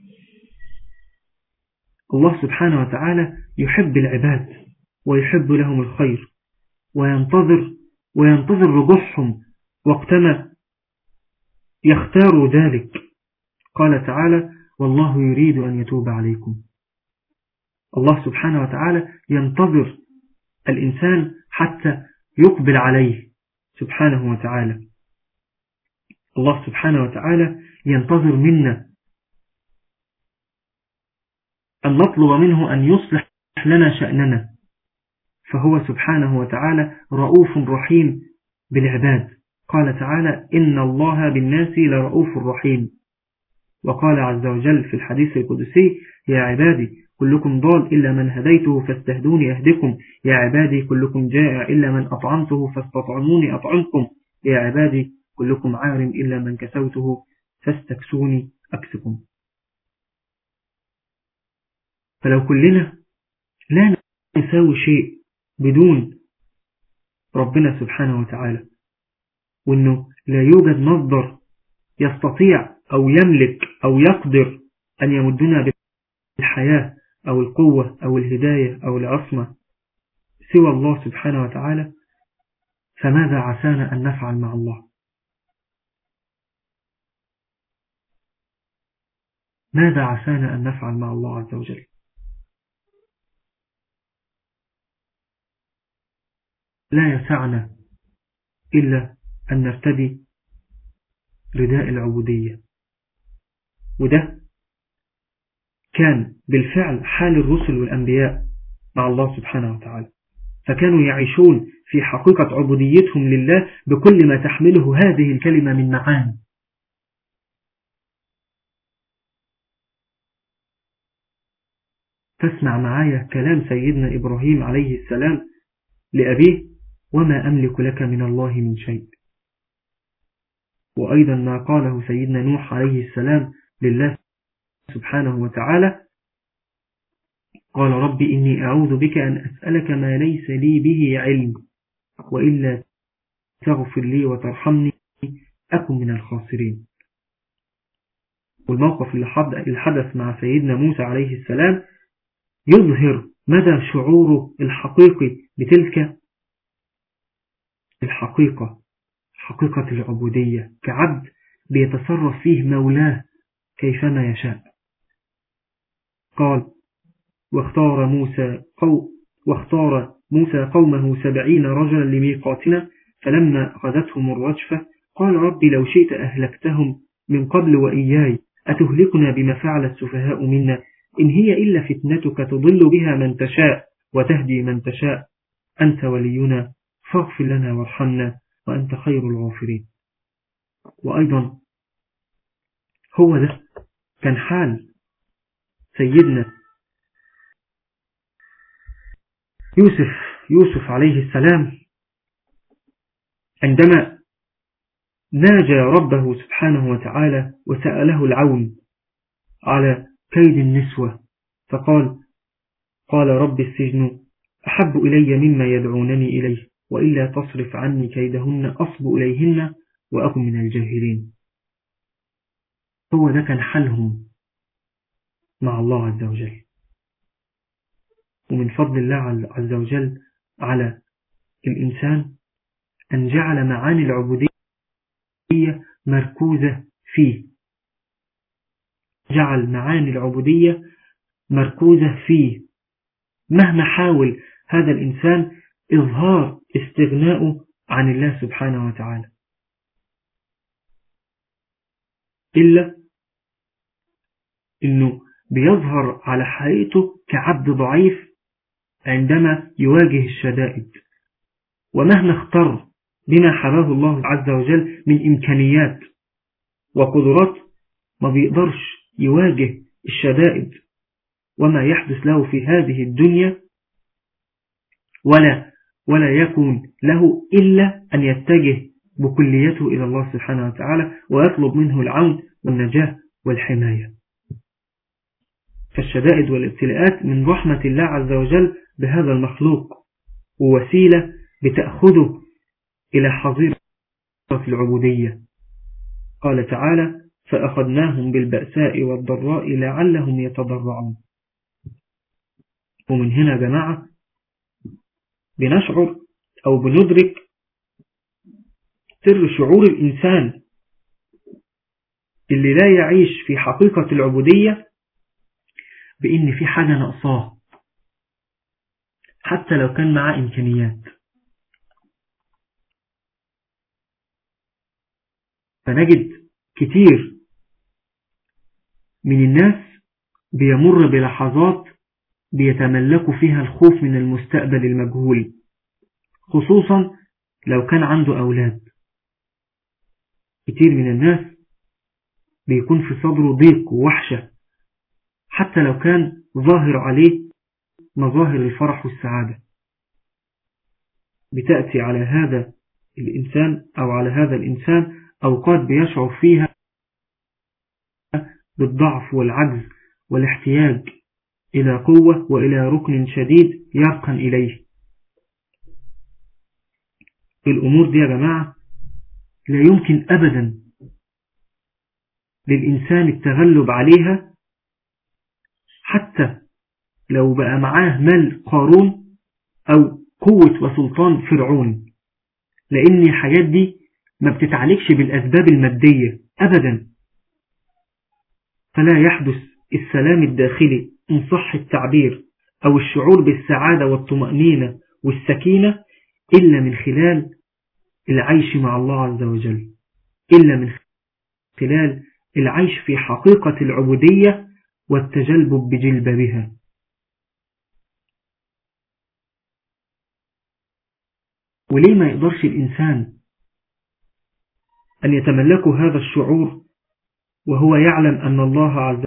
S4: الله سبحانه وتعالى يحب العباد ويحب لهم الخير وينتظر وينتظر رجوعهم وقتما يختار ذلك قال تعالى والله يريد أن يتوب عليكم الله سبحانه وتعالى ينتظر الإنسان حتى يقبل عليه سبحانه وتعالى الله سبحانه وتعالى ينتظر منا أن نطلب منه أن يصلح لنا شأننا فهو سبحانه وتعالى رؤوف رحيم بالعباد قال تعالى إن الله بالناس لرؤوف رحيم وقال عز وجل في الحديث القدسي يا عبادي كلكم ضال إلا من هديته فاستهدوني أهدكم يا عبادي كلكم جائع إلا من أطعمته فاستطعموني أطعمكم يا عبادي كلكم عار إلا من كسوته فاستكسوني أكسكم فلو كلنا لا نساوي شيء بدون ربنا سبحانه وتعالى وأنه لا يوجد مصدر يستطيع أو يملك أو يقدر أن يمدنا بالحياة أو القوة أو الهداية أو العصمة سوى الله سبحانه وتعالى فماذا عسانا أن نفعل مع الله ماذا عسانا أن نفعل مع الله عز وجل لا يسعنا إلا أن نرتدي رداء العبودية وده كان بالفعل حال الرسل والأنبياء مع الله سبحانه وتعالى فكانوا يعيشون في حقيقة عبوديتهم لله بكل ما تحمله هذه الكلمة من معاني تسمع معايا كلام سيدنا إبراهيم عليه السلام لأبيه وما أملك لك من الله من شيء وأيضا ما قاله سيدنا نوح عليه السلام لله سبحانه وتعالى قال رب إني أعوذ بك أن أسألك ما ليس لي به علم وإلا تغفر لي وترحمني أكن من الخاسرين والموقف اللي حدث مع سيدنا موسى عليه السلام يظهر مدى شعوره الحقيقي بتلك الحقيقة حقيقة العبودية كعبد بيتصرف فيه مولاه كيفما يشاء قال واختار موسى قو واختار موسى قومه سبعين رجلا لميقاتنا فلما أخذتهم الرجفة قال ربي لو شئت أهلكتهم من قبل وإياي أتهلكنا بما فعل السفهاء منا إن هي إلا فتنتك تضل بها من تشاء وتهدي من تشاء أنت ولينا فاغفر لنا وارحمنا وأنت خير الغافرين وأيضا هو ده كان حال سيدنا يوسف يوسف عليه السلام عندما ناجى ربه سبحانه وتعالى وسأله العون على كيد النسوة فقال قال رب السجن أحب إلي مما يدعونني إليه وإلا تصرف عني كيدهن أصب إليهن وأكن من الجاهلين هو ده كان حالهم مع الله عز وجل ومن فضل الله عز وجل على الإنسان أن جعل معاني العبودية مركوزة فيه جعل معاني العبودية مركوزة فيه مهما حاول هذا الإنسان إظهار استغناءه عن الله سبحانه وتعالى إلا أنه بيظهر على حقيقته كعبد ضعيف عندما يواجه الشدائد ومهما اختر بما حباه الله عز وجل من إمكانيات وقدرات ما بيقدرش يواجه الشدائد وما يحدث له في هذه الدنيا ولا ولا يكون له إلا أن يتجه بكليته إلى الله سبحانه وتعالى ويطلب منه العون والنجاة والحماية فالشدائد والابتلاءات من رحمة الله عز وجل بهذا المخلوق ووسيلة بتأخذه إلى حظيرة العبودية قال تعالى فأخذناهم بالبأساء والضراء لعلهم يتضرعون ومن هنا جماعة بنشعر أو بندرك سر شعور الإنسان اللي لا يعيش في حقيقة العبودية بإن في حاجة نقصاه حتى لو كان معاه إمكانيات فنجد كتير من الناس بيمر بلحظات بيتملكوا فيها الخوف من المستقبل المجهول خصوصا لو كان عنده أولاد كتير من الناس بيكون في صدره ضيق ووحشة حتى لو كان ظاهر عليه مظاهر الفرح والسعادة بتأتي على هذا الإنسان أو على هذا الإنسان أوقات بيشعر فيها بالضعف والعجز والاحتياج إلى قوة وإلى ركن شديد يرقن إليه الأمور دي يا جماعة لا يمكن أبدا للإنسان التغلب عليها حتى لو بقى معاه مال قارون أو قوة وسلطان فرعون لأن الحاجات دي ما بتتعالجش بالأسباب المادية أبدا فلا يحدث السلام الداخلي إن صح التعبير أو الشعور بالسعادة والطمأنينة والسكينة إلا من خلال العيش مع الله عز وجل إلا من خلال العيش في حقيقة العبودية والتجلب بجلبابها وليه ما يقدرش الإنسان أن يتملك هذا الشعور وهو يعلم أن الله عز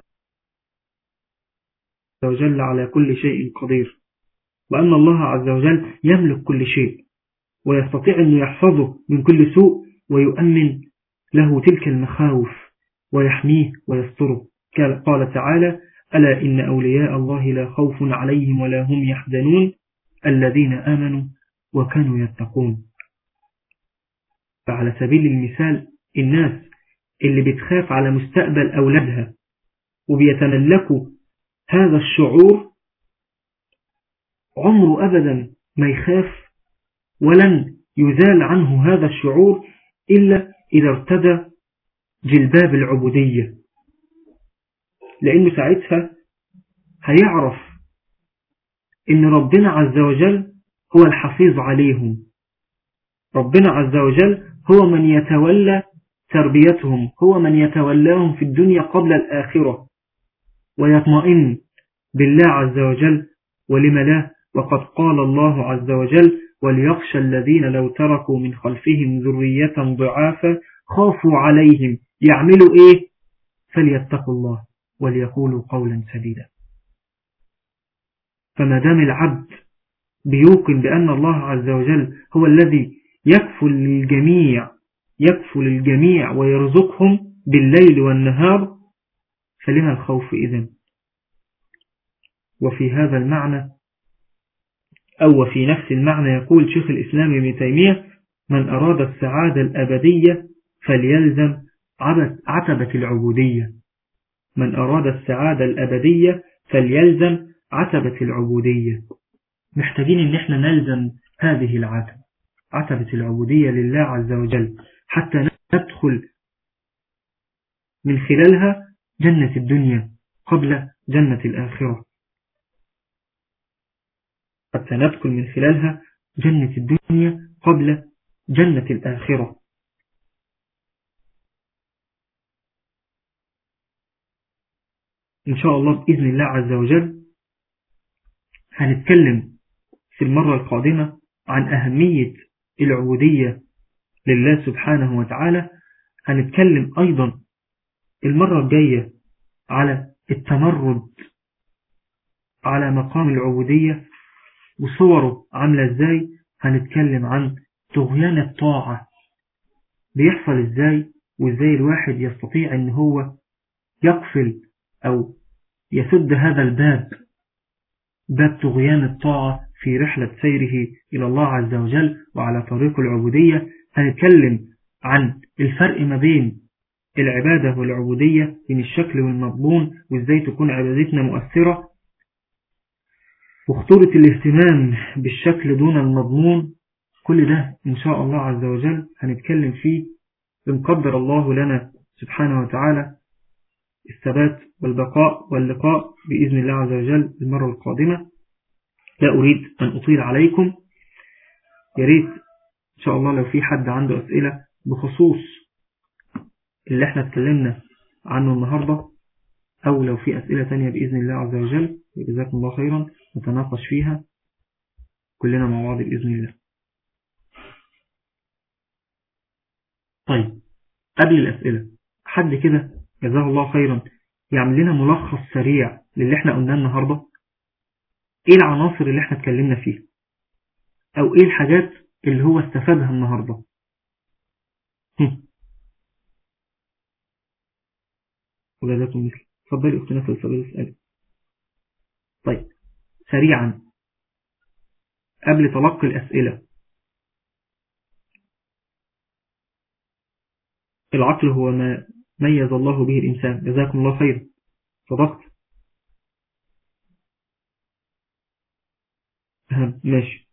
S4: وجل على كل شيء قدير وأن الله عز وجل يملك كل شيء ويستطيع أن يحفظه من كل سوء ويؤمن له تلك المخاوف ويحميه ويستره قال تعالى ألا إن أولياء الله لا خوف عليهم ولا هم يحزنون الذين آمنوا وكانوا يتقون فعلى سبيل المثال الناس اللي بتخاف على مستقبل أولادها وبيتملكوا هذا الشعور عمره أبدا ما يخاف ولن يزال عنه هذا الشعور إلا إذا ارتدى جلباب العبودية لأنه ساعتها هيعرف إن ربنا عز وجل هو الحفيظ عليهم ربنا عز وجل هو من يتولى تربيتهم هو من يتولاهم في الدنيا قبل الآخرة ويطمئن بالله عز وجل ولم لا وقد قال الله عز وجل وليخشى الذين لو تركوا من خلفهم ذرية ضعافا خافوا عليهم يعملوا ايه فليتقوا الله وليقولوا قولا سديدا فما دام العبد بيوقن بأن الله عز وجل هو الذي يكفل للجميع يكفل الجميع ويرزقهم بالليل والنهار فلما الخوف إذن وفي هذا المعنى أو في نفس المعنى يقول شيخ الإسلام ابن تيمية من أراد السعادة الأبدية فليلزم عتبة العبودية من أراد السعادة الأبدية فليلزم عتبة العبودية محتاجين ان احنا نلزم هذه العتبة عتبة العبودية لله عز وجل حتى ندخل من خلالها جنة الدنيا قبل جنة الآخرة حتى ندخل من خلالها جنة الدنيا قبل جنة الآخرة إن شاء الله بإذن الله عز وجل هنتكلم في المرة القادمة عن أهمية العبودية لله سبحانه وتعالى هنتكلم أيضا المرة الجاية على التمرد على مقام العبودية وصوره عاملة ازاي هنتكلم عن طغيان الطاعة بيحصل ازاي وازاي الواحد يستطيع ان هو يقفل او يسد هذا الباب باب طغيان الطاعة في رحلة سيره إلى الله عز وجل وعلى طريق العبودية هنتكلم عن الفرق ما بين العبادة والعبودية من الشكل والمضمون وإزاي تكون عبادتنا مؤثرة وخطورة الاهتمام بالشكل دون المضمون كل ده إن شاء الله عز وجل هنتكلم فيه إن قدر الله لنا سبحانه وتعالى الثبات والبقاء واللقاء بإذن الله عز وجل المرة القادمة لا أريد أن أطيل عليكم يريد إن شاء الله لو في حد عنده أسئلة بخصوص اللي احنا اتكلمنا عنه النهاردة أو لو في أسئلة تانية بإذن الله عز وجل جزاكم الله خيرا نتناقش فيها كلنا مع بعض بإذن الله طيب قبل الأسئلة حد كده جزاه الله خيرا يعمل لنا ملخص سريع للي احنا قلناه النهاردة ايه العناصر اللي احنا اتكلمنا فيها او ايه الحاجات اللي هو استفادها النهاردة وجزاكم مثل تفضلي اختنا في السبيل اسألي طيب سريعا قبل تلقي الأسئلة العقل هو ما ميز الله به الإنسان جزاكم الله خير صدقت ماشي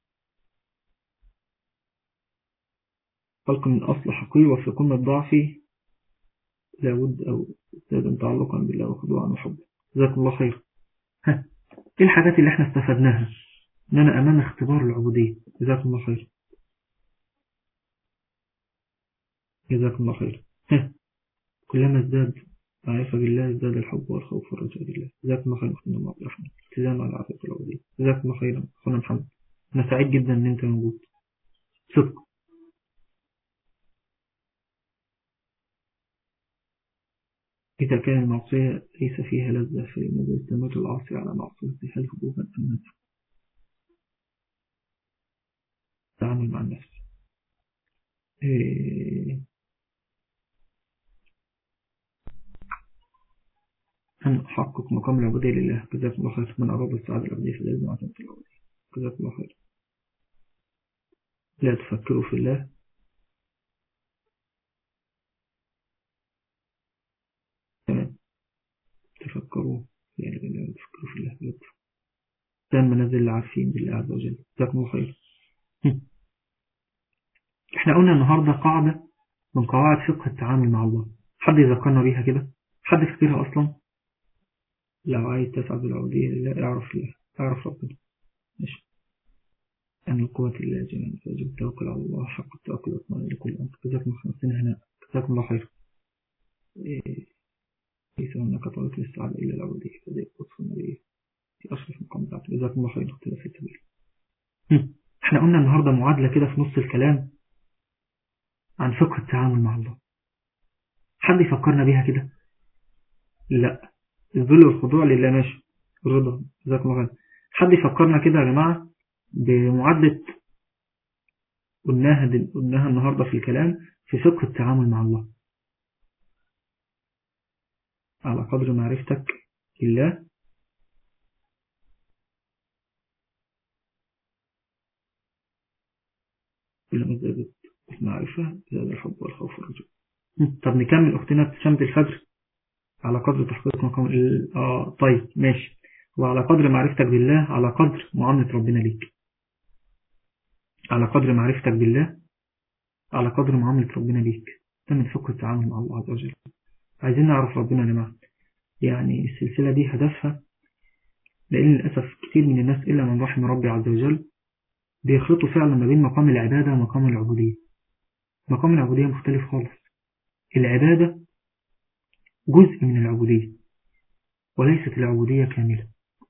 S4: خلق من أصل حقير وفي قمة ضعفي لابد أو ازداد تعلقا بالله وخضوعا وحبا جزاكم الله خير ها ايه الحاجات اللي احنا استفدناها اننا امام اختبار العبودية جزاكم الله خير جزاكم الله خير ها كلما ازداد معرفة بالله ازداد الحب والخوف والرجاء بالله جزاكم الله خير اخونا عبد الرحمن التزام على العافية والعبودية جزاكم الله خيرا اخونا محمد انا سعيد جدا ان انت موجود صدق إذا كان المعصية ليس فيها لذة فلماذا يستمر العاصي على معصيته هل هبوبا أم نفسه تعامل مع النفس إيه أن أحقق مقام العبودية لله جزاكم الله خير من أراد السعادة الأبدية فلازم أعتمد العبودية جزاكم الله خير لا تفكروا في الله تمام تفكروا يعني بالله تفكروا في الله لا كان منازل العارفين بالله عز وجل جزاكم الله خير احنا قلنا النهاردة قاعدة من قواعد فقه التعامل مع الله حد يذكرنا بيها كده حد فكرها أصلا لو عايز تسعى بالعودية لله اعرف الله اعرف ربنا ماشي أن القوة لله جميعا فيجب التوكل على الله حق التوكل واطمئن لكل أمر جزاكم الله خمسين هناء جزاكم الله خير ليس هناك طريق للسعادة إلا العبودية فذلك وصف النبي في أشرف مقام ذات جزاكم الله خير اختلاف في التبير احنا قلنا النهاردة معادلة كده في نص الكلام عن فقه التعامل مع الله حد يفكرنا بيها كده لا الذل والخضوع لله ماشي الرضا جزاكم الله خير حد يفكرنا كده يا جماعة بمعادلة قلناها قلناها النهاردة في الكلام في فقه التعامل مع الله على قدر معرفتك لله كلما زادت المعرفة زاد الحب والخوف والرجاء طب نكمل أختنا ابتسامة الفجر على قدر تحقيق مقام ال... آه طيب ماشي وعلى قدر معرفتك بالله على قدر معاملة ربنا ليك على قدر معرفتك بالله على قدر معاملة ربنا ليك ده من فقه التعامل مع الله عز وجل عايزين نعرف ربنا يا جماعة يعني السلسلة دي هدفها لأن للأسف كتير من الناس إلا من رحم ربي عز وجل بيخلطوا فعلا ما بين مقام العبادة ومقام العبودية مقام العبودية مختلف خالص العبادة جزء من العبودية وليست العبودية كاملة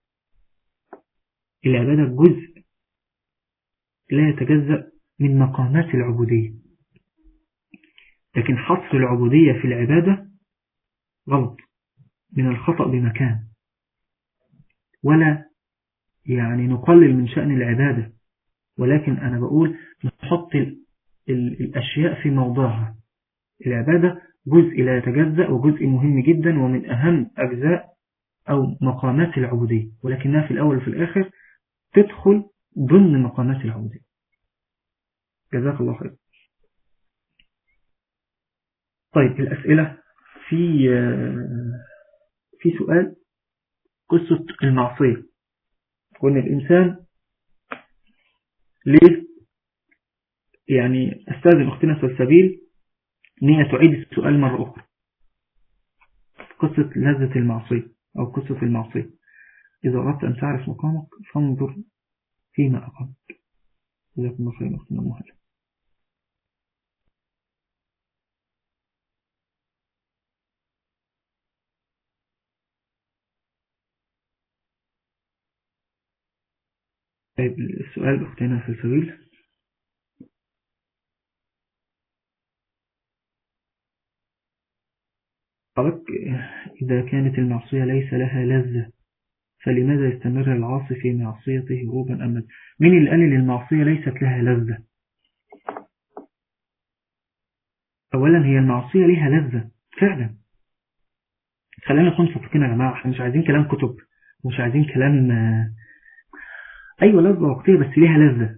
S4: العبادة جزء لا يتجزأ من مقامات العبودية لكن حصر العبودية في العبادة غلط من الخطأ بمكان ولا يعني نقلل من شأن العبادة ولكن أنا بقول نحط ال ال الأشياء في موضعها العبادة جزء لا يتجزأ وجزء مهم جدا ومن أهم أجزاء أو مقامات العبودية ولكنها في الأول وفي الآخر تدخل ضمن مقامات العبودية جزاك الله خير طيب الأسئلة في في سؤال قصة المعصية قلنا الإنسان ليه يعني أستاذن أختنا سلسبيل إن هي تعيد السؤال مرة أخرى قصة لذة المعصية أو قصة المعصية إذا أردت أن تعرف مقامك فانظر فيما أقامك جزاكم الله خير أختنا مهلا طيب السؤال أختنا سلسبيل قالك إذا كانت المعصية ليس لها لذة فلماذا يستمر العاصي في معصيته هروبا أمد من اللي قال للمعصية ليست لها لذة أولا هي المعصية لها لذة فعلا خلينا نكون صدقين يا جماعة احنا مش عايزين كلام كتب مش عايزين كلام أيوة لذة وقتية بس ليها لذة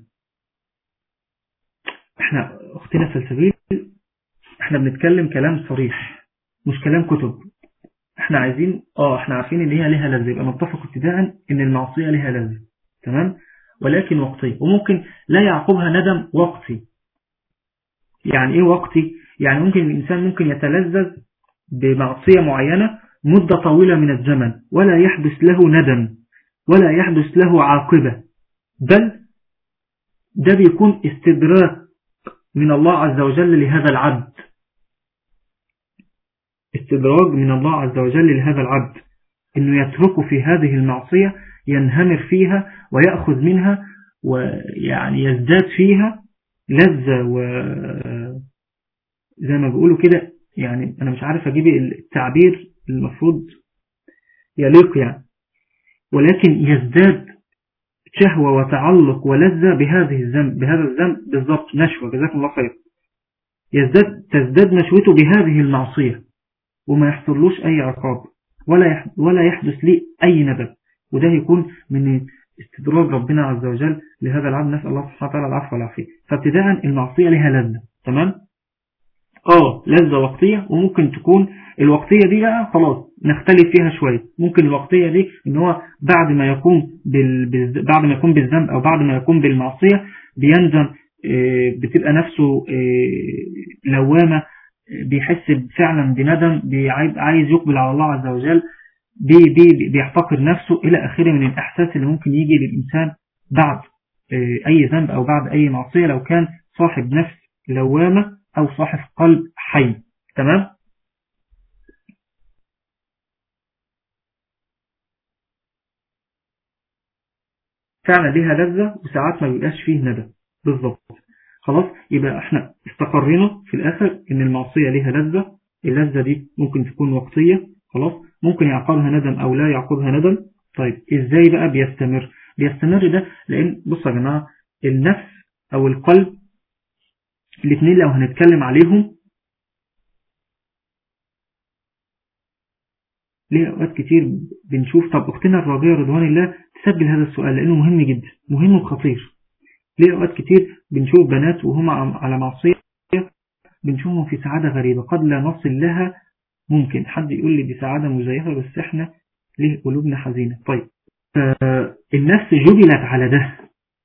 S4: احنا اختنا سلسبيل احنا بنتكلم كلام صريح مش كلام كتب احنا عايزين اه احنا عارفين ان هي ليها لذة يبقى نتفق ابتداء ان المعصية ليها لذة تمام ولكن وقتي وممكن لا يعقبها ندم وقتي يعني ايه وقتي يعني ممكن الانسان ممكن يتلذذ بمعصية معينة مدة طويلة من الزمن ولا يحدث له ندم ولا يحدث له عاقبة بل ده بيكون استدراك من الله عز وجل لهذا العبد استدراج من الله عز وجل لهذا العبد انه يتركه في هذه المعصية ينهمر فيها ويأخذ منها ويعني يزداد فيها لذة و زي ما بيقولوا كده يعني انا مش عارف اجيب التعبير المفروض يليق يعني ولكن يزداد شهوة وتعلق ولذة بهذه الذنب بهذا الذنب بالضبط نشوة جزاكم الله خير يزداد تزداد نشوته بهذه المعصية وما يحصلوش أي عقاب ولا ولا يحدث لي أي ندم وده يكون من استدراج ربنا عز وجل لهذا العبد نسأل الله سبحانه وتعالى العفو والعافية فابتداء المعصية لها لذة تمام اه لذة وقتية وممكن تكون الوقتية دي بقى خلاص نختلف فيها شوية ممكن الوقتية دي ان هو بعد ما يقوم بال... بعد ما يقوم بالذنب او بعد ما يقوم بالمعصية بيندم بتبقى نفسه لوامة بيحس فعلا بندم عايز يقبل على الله عز وجل بي بي بيحتقر نفسه إلى آخره من الأحساس اللي ممكن يجي للإنسان بعد أي ذنب أو بعد أي معصية لو كان صاحب نفس لوامة أو صاحب قلب حي تمام فعلا ليها لذة وساعات ما بيبقاش فيه ندم بالظبط خلاص يبقى احنا استقرينا في الاخر ان المعصية ليها لذة اللذة دي ممكن تكون وقتية خلاص ممكن يعقبها ندم او لا يعقبها ندم طيب ازاي بقى بيستمر بيستمر ده لان بصوا يا جماعة النفس او القلب الاثنين لو هنتكلم عليهم ليه اوقات كتير بنشوف طب اختنا الراجية رضوان الله تسجل هذا السؤال لانه مهم جدا مهم وخطير ليه أوقات كتير بنشوف بنات وهم على معصية بنشوفهم في سعادة غريبة قد لا نصل لها ممكن حد يقول لي دي سعادة مزيفة بس احنا ليه قلوبنا حزينة طيب النفس جبلت على ده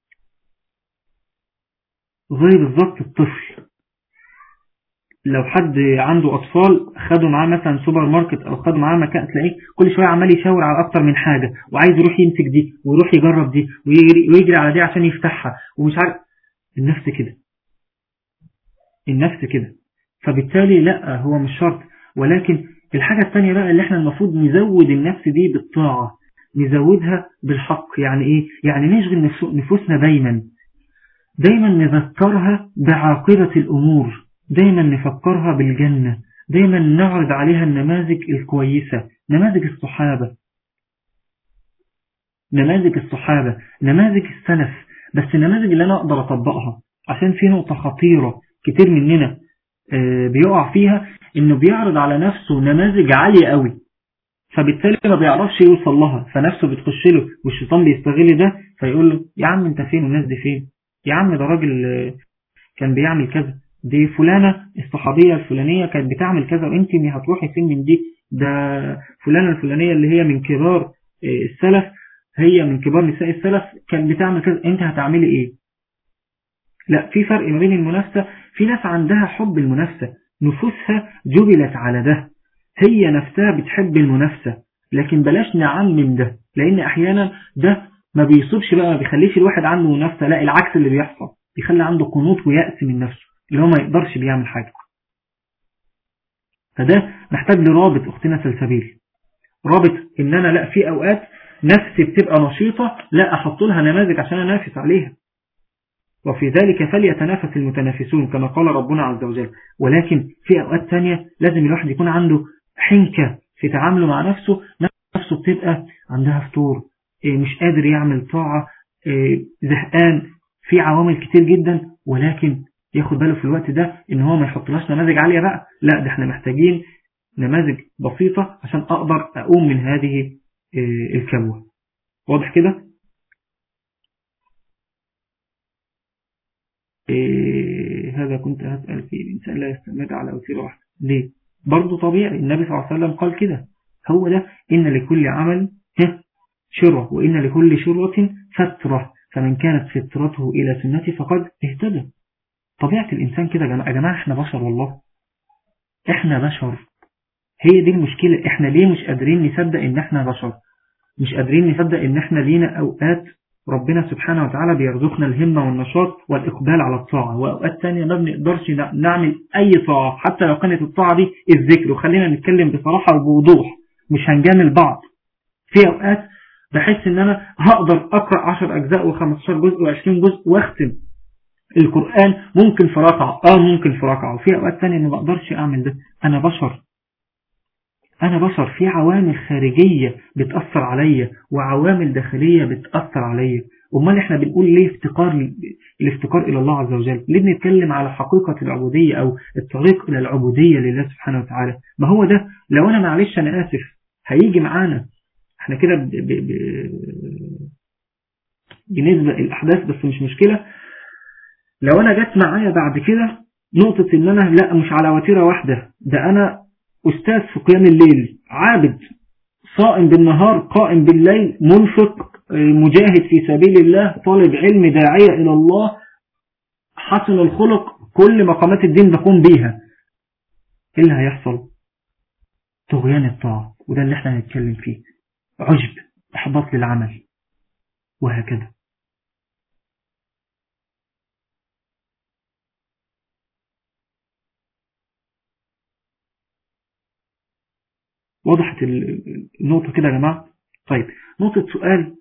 S4: زي بالظبط الطفل لو حد عنده أطفال خدوا معاه مثلا سوبر ماركت أو خدوا معاه مكان تلاقيه كل شوية عمال يشاور على أكتر من حاجة وعايز يروح يمسك دي ويروح يجرب دي ويجري, ويجري على دي عشان يفتحها ومش عارف النفس كده النفس كده فبالتالي لا هو مش شرط ولكن الحاجة الثانية بقى اللي احنا المفروض نزود النفس دي بالطاعة نزودها بالحق يعني ايه يعني نشغل نفوسنا دايما دايما نذكرها بعاقبة الأمور دايما نفكرها بالجنة دايما نعرض عليها النماذج الكويسة نماذج الصحابة نماذج الصحابة نماذج السلف بس النماذج اللي أنا أقدر أطبقها عشان في نقطة خطيرة كتير مننا بيقع فيها إنه بيعرض على نفسه نماذج عالية قوي فبالتالي ما بيعرفش يوصل لها فنفسه بتخش له والشيطان بيستغل ده فيقول له يا عم انت فين والناس دي فين يا عم ده راجل كان بيعمل كذا دي فلانة الصحابية الفلانية كانت بتعمل كذا وانت هتروحي فين من دي ده فلانة الفلانية اللي هي من كبار السلف هي من كبار نساء السلف كانت بتعمل كذا انت هتعملي ايه لا في فرق ما بين المنافسة في ناس عندها حب المنافسة نفوسها جبلت على ده هي نفسها بتحب المنافسة لكن بلاش نعمم ده لان احيانا ده ما بيصيبش بقى ما بيخليش الواحد عنده منافسة لا العكس اللي بيحصل بيخلي عنده قنوط ويأس من نفسه اللي هو ما يقدرش بيعمل حاجة فده محتاج لرابط اختنا سلسبيل رابط ان انا لا في اوقات نفسي بتبقى نشيطة لا احط لها نماذج عشان انافس عليها وفي ذلك فليتنافس المتنافسون كما قال ربنا عز وجل ولكن في اوقات ثانية لازم الواحد يكون عنده حنكة في تعامله مع نفسه نفسه بتبقى عندها فتور مش قادر يعمل طاعة زهقان في عوامل كتير جدا ولكن ياخد باله في الوقت ده ان هو ما يحطلاش نماذج عالية بقى لا ده احنا محتاجين نماذج بسيطة عشان اقدر اقوم من هذه الكبوة واضح كده إيه هذا كنت أسأل فيه الإنسان لا يستمر على وسيلة واحدة ليه برضو طبيعي النبي صلى الله عليه وسلم قال كده هو ده إن لكل عمل شرة وإن لكل شرة فترة فمن كانت فترته إلى سنتي فقد اهتدى طبيعة الإنسان كده يا جماعة احنا بشر والله احنا بشر هي دي المشكلة احنا ليه مش قادرين نصدق ان احنا بشر مش قادرين نصدق ان احنا لينا اوقات ربنا سبحانه وتعالى بيرزقنا الهمة والنشاط والإقبال على الطاعة وأوقات تانية ما بنقدرش نعمل أي طاعة حتى لو كانت الطاعة دي الذكر وخلينا نتكلم بصراحة وبوضوح مش هنجامل بعض في أوقات بحس ان انا هقدر اقرأ 10 اجزاء و15 جزء و20 جزء واختم القرآن ممكن في ركعة اه ممكن في ركعة وفي اوقات تانية ما بقدرش اعمل ده انا بشر انا بشر في عوامل خارجية بتأثر عليا وعوامل داخلية بتأثر عليا امال احنا بنقول ليه افتقار الافتقار الى الله عز وجل ليه بنتكلم على حقيقة العبودية او الطريق الى العبودية لله سبحانه وتعالى ما هو ده لو انا معلش انا اسف هيجي معانا احنا كده ب... ب... ب... بنسبة الأحداث بس مش مشكلة لو أنا جت معايا بعد كده نقطة إن أنا لا مش على وتيرة واحدة ده أنا أستاذ في قيام الليل عابد صائم بالنهار قائم بالليل منفق مجاهد في سبيل الله طالب علم داعية إلى الله حسن الخلق كل مقامات الدين بقوم بيها إيه اللي هيحصل طغيان الطاعة وده اللي احنا هنتكلم فيه عجب إحباط للعمل وهكذا وضحت النقطة كده يا جماعة طيب نقطة سؤال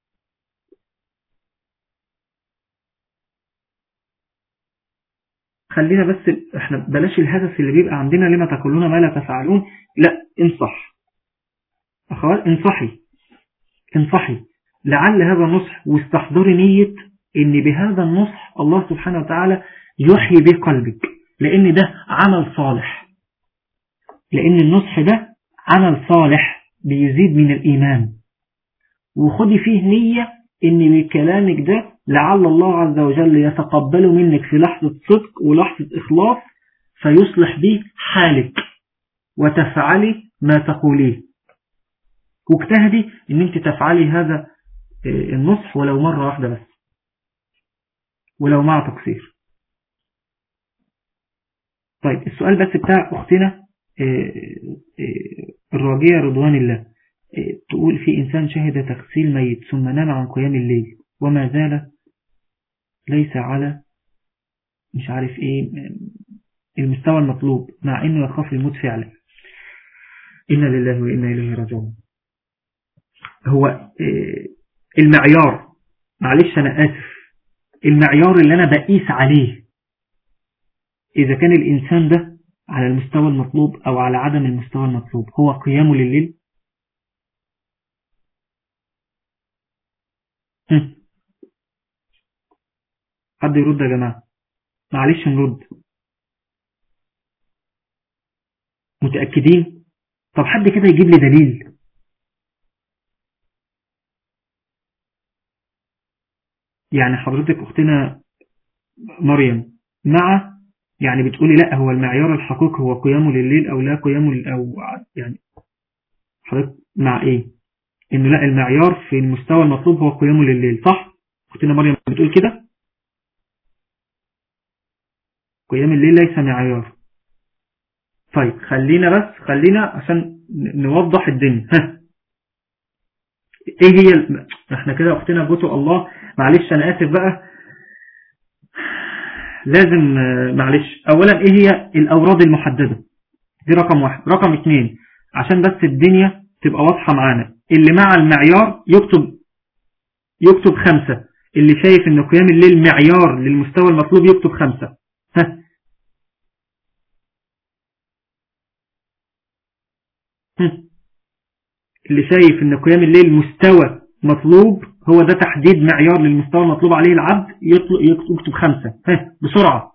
S4: خلينا بس احنا بلاش الهدف اللي بيبقى عندنا لما تقولون ما لا تفعلون لا انصح أخوات انصحي انصحي لعل هذا النصح واستحضري نية ان بهذا النصح الله سبحانه وتعالى يحيي به قلبك لان ده عمل صالح لان النصح ده عمل صالح بيزيد من الإيمان وخدي فيه نية ان بكلامك ده لعل الله عز وجل يتقبله منك في لحظة صدق ولحظة إخلاص فيصلح به حالك وتفعلي ما تقوليه واجتهدي ان انت تفعلي هذا النصح ولو مرة واحدة بس ولو مع تقصير طيب السؤال بس بتاع اختنا الراجية رضوان الله تقول في إنسان شهد تغسيل ميت ثم نام عن قيام الليل وما زال ليس على مش عارف ايه المستوى المطلوب مع انه يخاف الموت فعلا إنا لله وإنا إليه راجعون هو المعيار معلش أنا آسف المعيار اللي أنا بقيس عليه إذا كان الإنسان ده على المستوى المطلوب أو على عدم المستوى المطلوب هو قيامه لليل هم. حد يرد يا جماعة معلش نرد متأكدين طب حد كده يجيب لي دليل يعني حضرتك أختنا مريم مع يعني بتقولي لا هو المعيار الحقيقي هو قيامه لليل أو لا قيامه أو يعني حضرتك مع إيه إنه لا المعيار في المستوى المطلوب هو قيامه لليل صح أختنا مريم بتقول كده قيام الليل ليس معيار طيب خلينا بس خلينا عشان نوضح الدنيا ها ايه هي ال... احنا كده اختنا بوتو الله معلش انا اسف بقى لازم معلش اولا ايه هي الاوراد المحددة دي رقم واحد رقم اتنين عشان بس الدنيا تبقى واضحة معانا اللي مع المعيار يكتب يكتب خمسة اللي شايف ان قيام الليل معيار للمستوى المطلوب يكتب خمسة ها اللي شايف ان قيام الليل مستوى مطلوب هو ده تحديد معيار للمستوى المطلوب عليه العبد يكتب خمسة ها بسرعة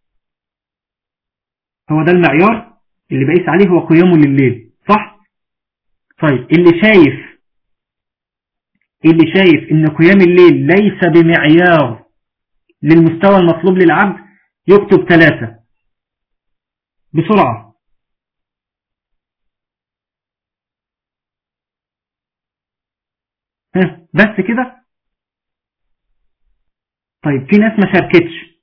S4: هو ده المعيار اللي بقيس عليه هو قيامه لليل صح طيب اللي شايف اللي شايف ان قيام الليل ليس بمعيار للمستوى المطلوب للعبد يكتب ثلاثة بسرعة بس كده طيب في ناس ما شاركتش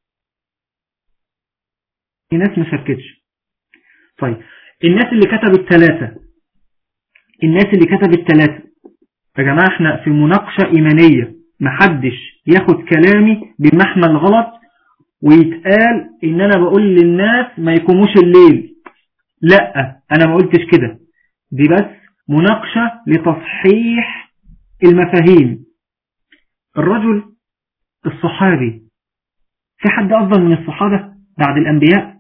S4: في ناس ما شاركتش طيب الناس اللي كتبت ثلاثة الناس اللي كتبت ثلاثة يا جماعة احنا في مناقشة إيمانية محدش ياخد كلامي بمحمل غلط ويتقال ان انا بقول للناس ما يقوموش الليل لا انا ما قلتش كده دي بس مناقشة لتصحيح المفاهيم الرجل الصحابي في حد أفضل من الصحابة بعد الأنبياء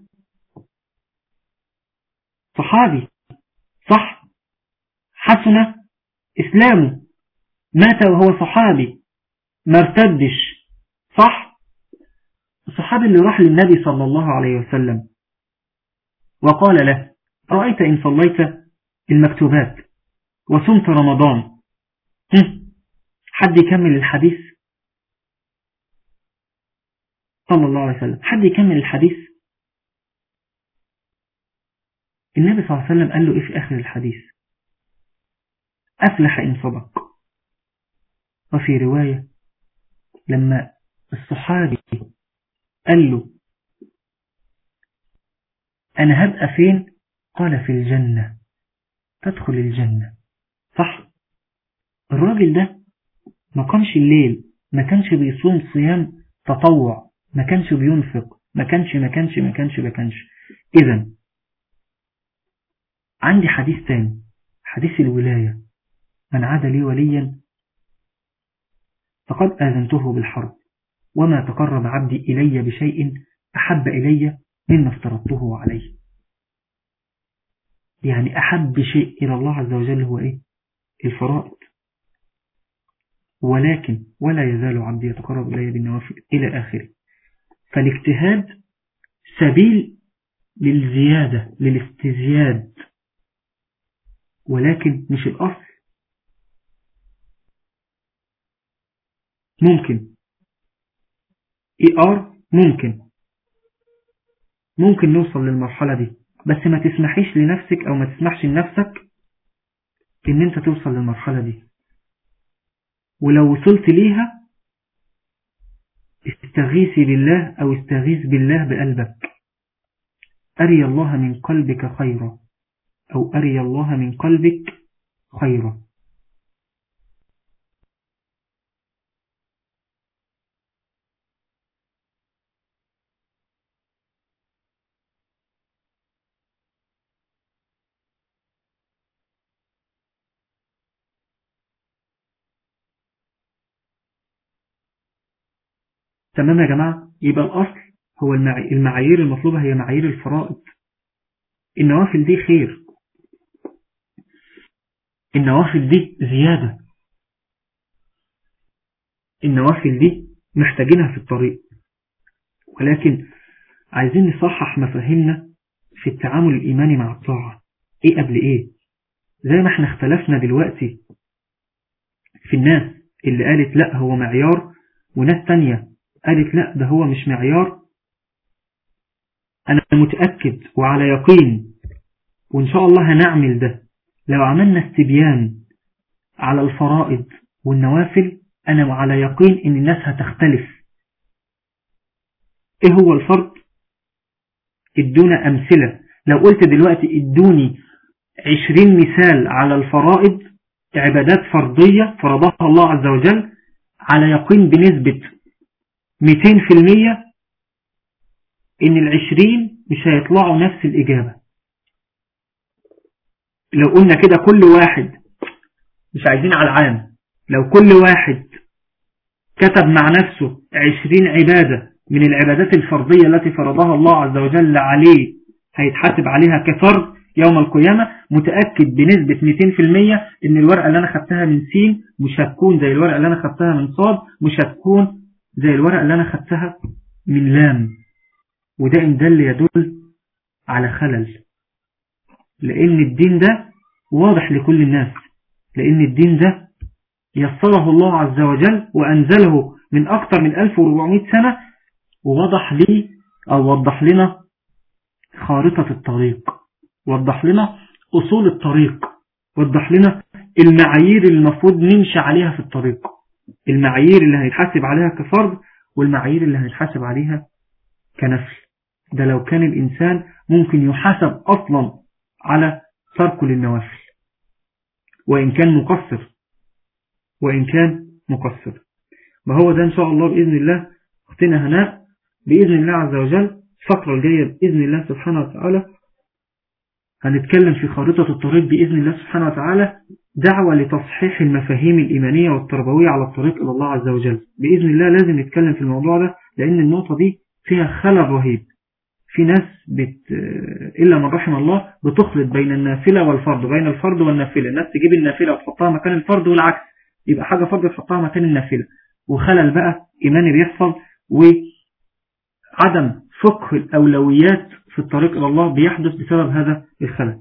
S4: صحابي صح حسن إسلامه مات وهو صحابي ما ارتدش صح الصحابي اللي راح للنبي صلى الله عليه وسلم وقال له رأيت إن صليت المكتوبات وصمت رمضان حد يكمل الحديث صلى الله عليه وسلم حد يكمل الحديث النبي صلى الله عليه وسلم قال له ايه في اخر الحديث افلح ان صدق وفي رواية لما الصحابي قال له انا هبقى فين قال في الجنة تدخل الجنة صح الراجل ده ما كانش الليل ما كانش بيصوم صيام تطوع ما كانش بينفق ما كانش ما كانش ما كانش ما كانش إذا عندي حديث تاني حديث الولاية من عاد لي وليا فقد آذنته بالحرب وما تقرب عبدي إلي بشيء أحب إلي مما افترضته عليه يعني أحب شيء إلى الله عز وجل هو إيه الفرائض ولكن ولا يزال عبدي يتقرب إلي بالنوافل إلى آخره فالاجتهاد سبيل للزيادة للاستزياد ولكن مش الأصل ممكن اي ار ممكن ممكن نوصل للمرحلة دي بس ما تسمحيش لنفسك او ما تسمحش لنفسك ان انت توصل للمرحلة دي ولو وصلت ليها استغيثي بالله أو استغيث بالله بقلبك أري الله من قلبك خيرا أو أري الله من قلبك خيرا تمام يا جماعة يبقى الأصل هو المعايير المطلوبة هي معايير الفرائض النوافل دي خير النوافل دي زيادة النوافل دي محتاجينها في الطريق ولكن عايزين نصحح مفاهيمنا في التعامل الإيماني مع الطاعة إيه قبل إيه زي ما احنا اختلفنا دلوقتي في الناس اللي قالت لا هو معيار وناس تانية قالت لا ده هو مش معيار أنا متأكد وعلى يقين وإن شاء الله هنعمل ده لو عملنا استبيان على الفرائض والنوافل أنا على يقين إن الناس هتختلف إيه هو الفرق ادونا أمثلة لو قلت دلوقتي ادوني عشرين مثال على الفرائض عبادات فرضية فرضها الله عز وجل على يقين بنسبة 200% إن العشرين مش هيطلعوا نفس الإجابة لو قلنا كده كل واحد مش عايزين على العام لو كل واحد كتب مع نفسه عشرين عبادة من العبادات الفرضية التي فرضها الله عز وجل عليه هيتحاسب عليها كفرض يوم القيامة متأكد بنسبة 200% ان الورقة اللي انا خدتها من سين مش هتكون زي الورقة اللي انا خدتها من صاد مش هتكون زي الورقة اللي انا خدتها من لام وده ان دل يدل على خلل لان الدين ده واضح لكل الناس لان الدين ده يسره الله عز وجل وانزله من اكثر من 1400 سنة ووضح لي او وضح لنا خارطة الطريق وضح لنا أصول الطريق وضح لنا المعايير اللي المفروض نمشي عليها في الطريق المعايير اللي هيتحاسب عليها كفرد والمعايير اللي هيتحاسب عليها كنفل ده لو كان الإنسان ممكن يحاسب أصلا على تركه للنوافل وإن كان مقصر وإن كان مقصر ما هو ده إن شاء الله بإذن الله أختنا هناء بإذن الله عز وجل الفقرة الجاية بإذن الله سبحانه وتعالى هنتكلم في خارطة الطريق بإذن الله سبحانه وتعالى دعوة لتصحيح المفاهيم الإيمانية والتربوية على الطريق إلى الله عز وجل بإذن الله لازم نتكلم في الموضوع ده لأن النقطة دي فيها خلل رهيب في ناس بت... إلا من رحم الله بتخلط بين النافلة والفرض بين الفرض والنافلة الناس تجيب النافلة وتحطها مكان الفرض والعكس يبقى حاجة فرض تحطها مكان النافلة وخلل بقى إيماني بيحصل وعدم فقه الأولويات في الطريق إلى الله بيحدث بسبب هذا الخلل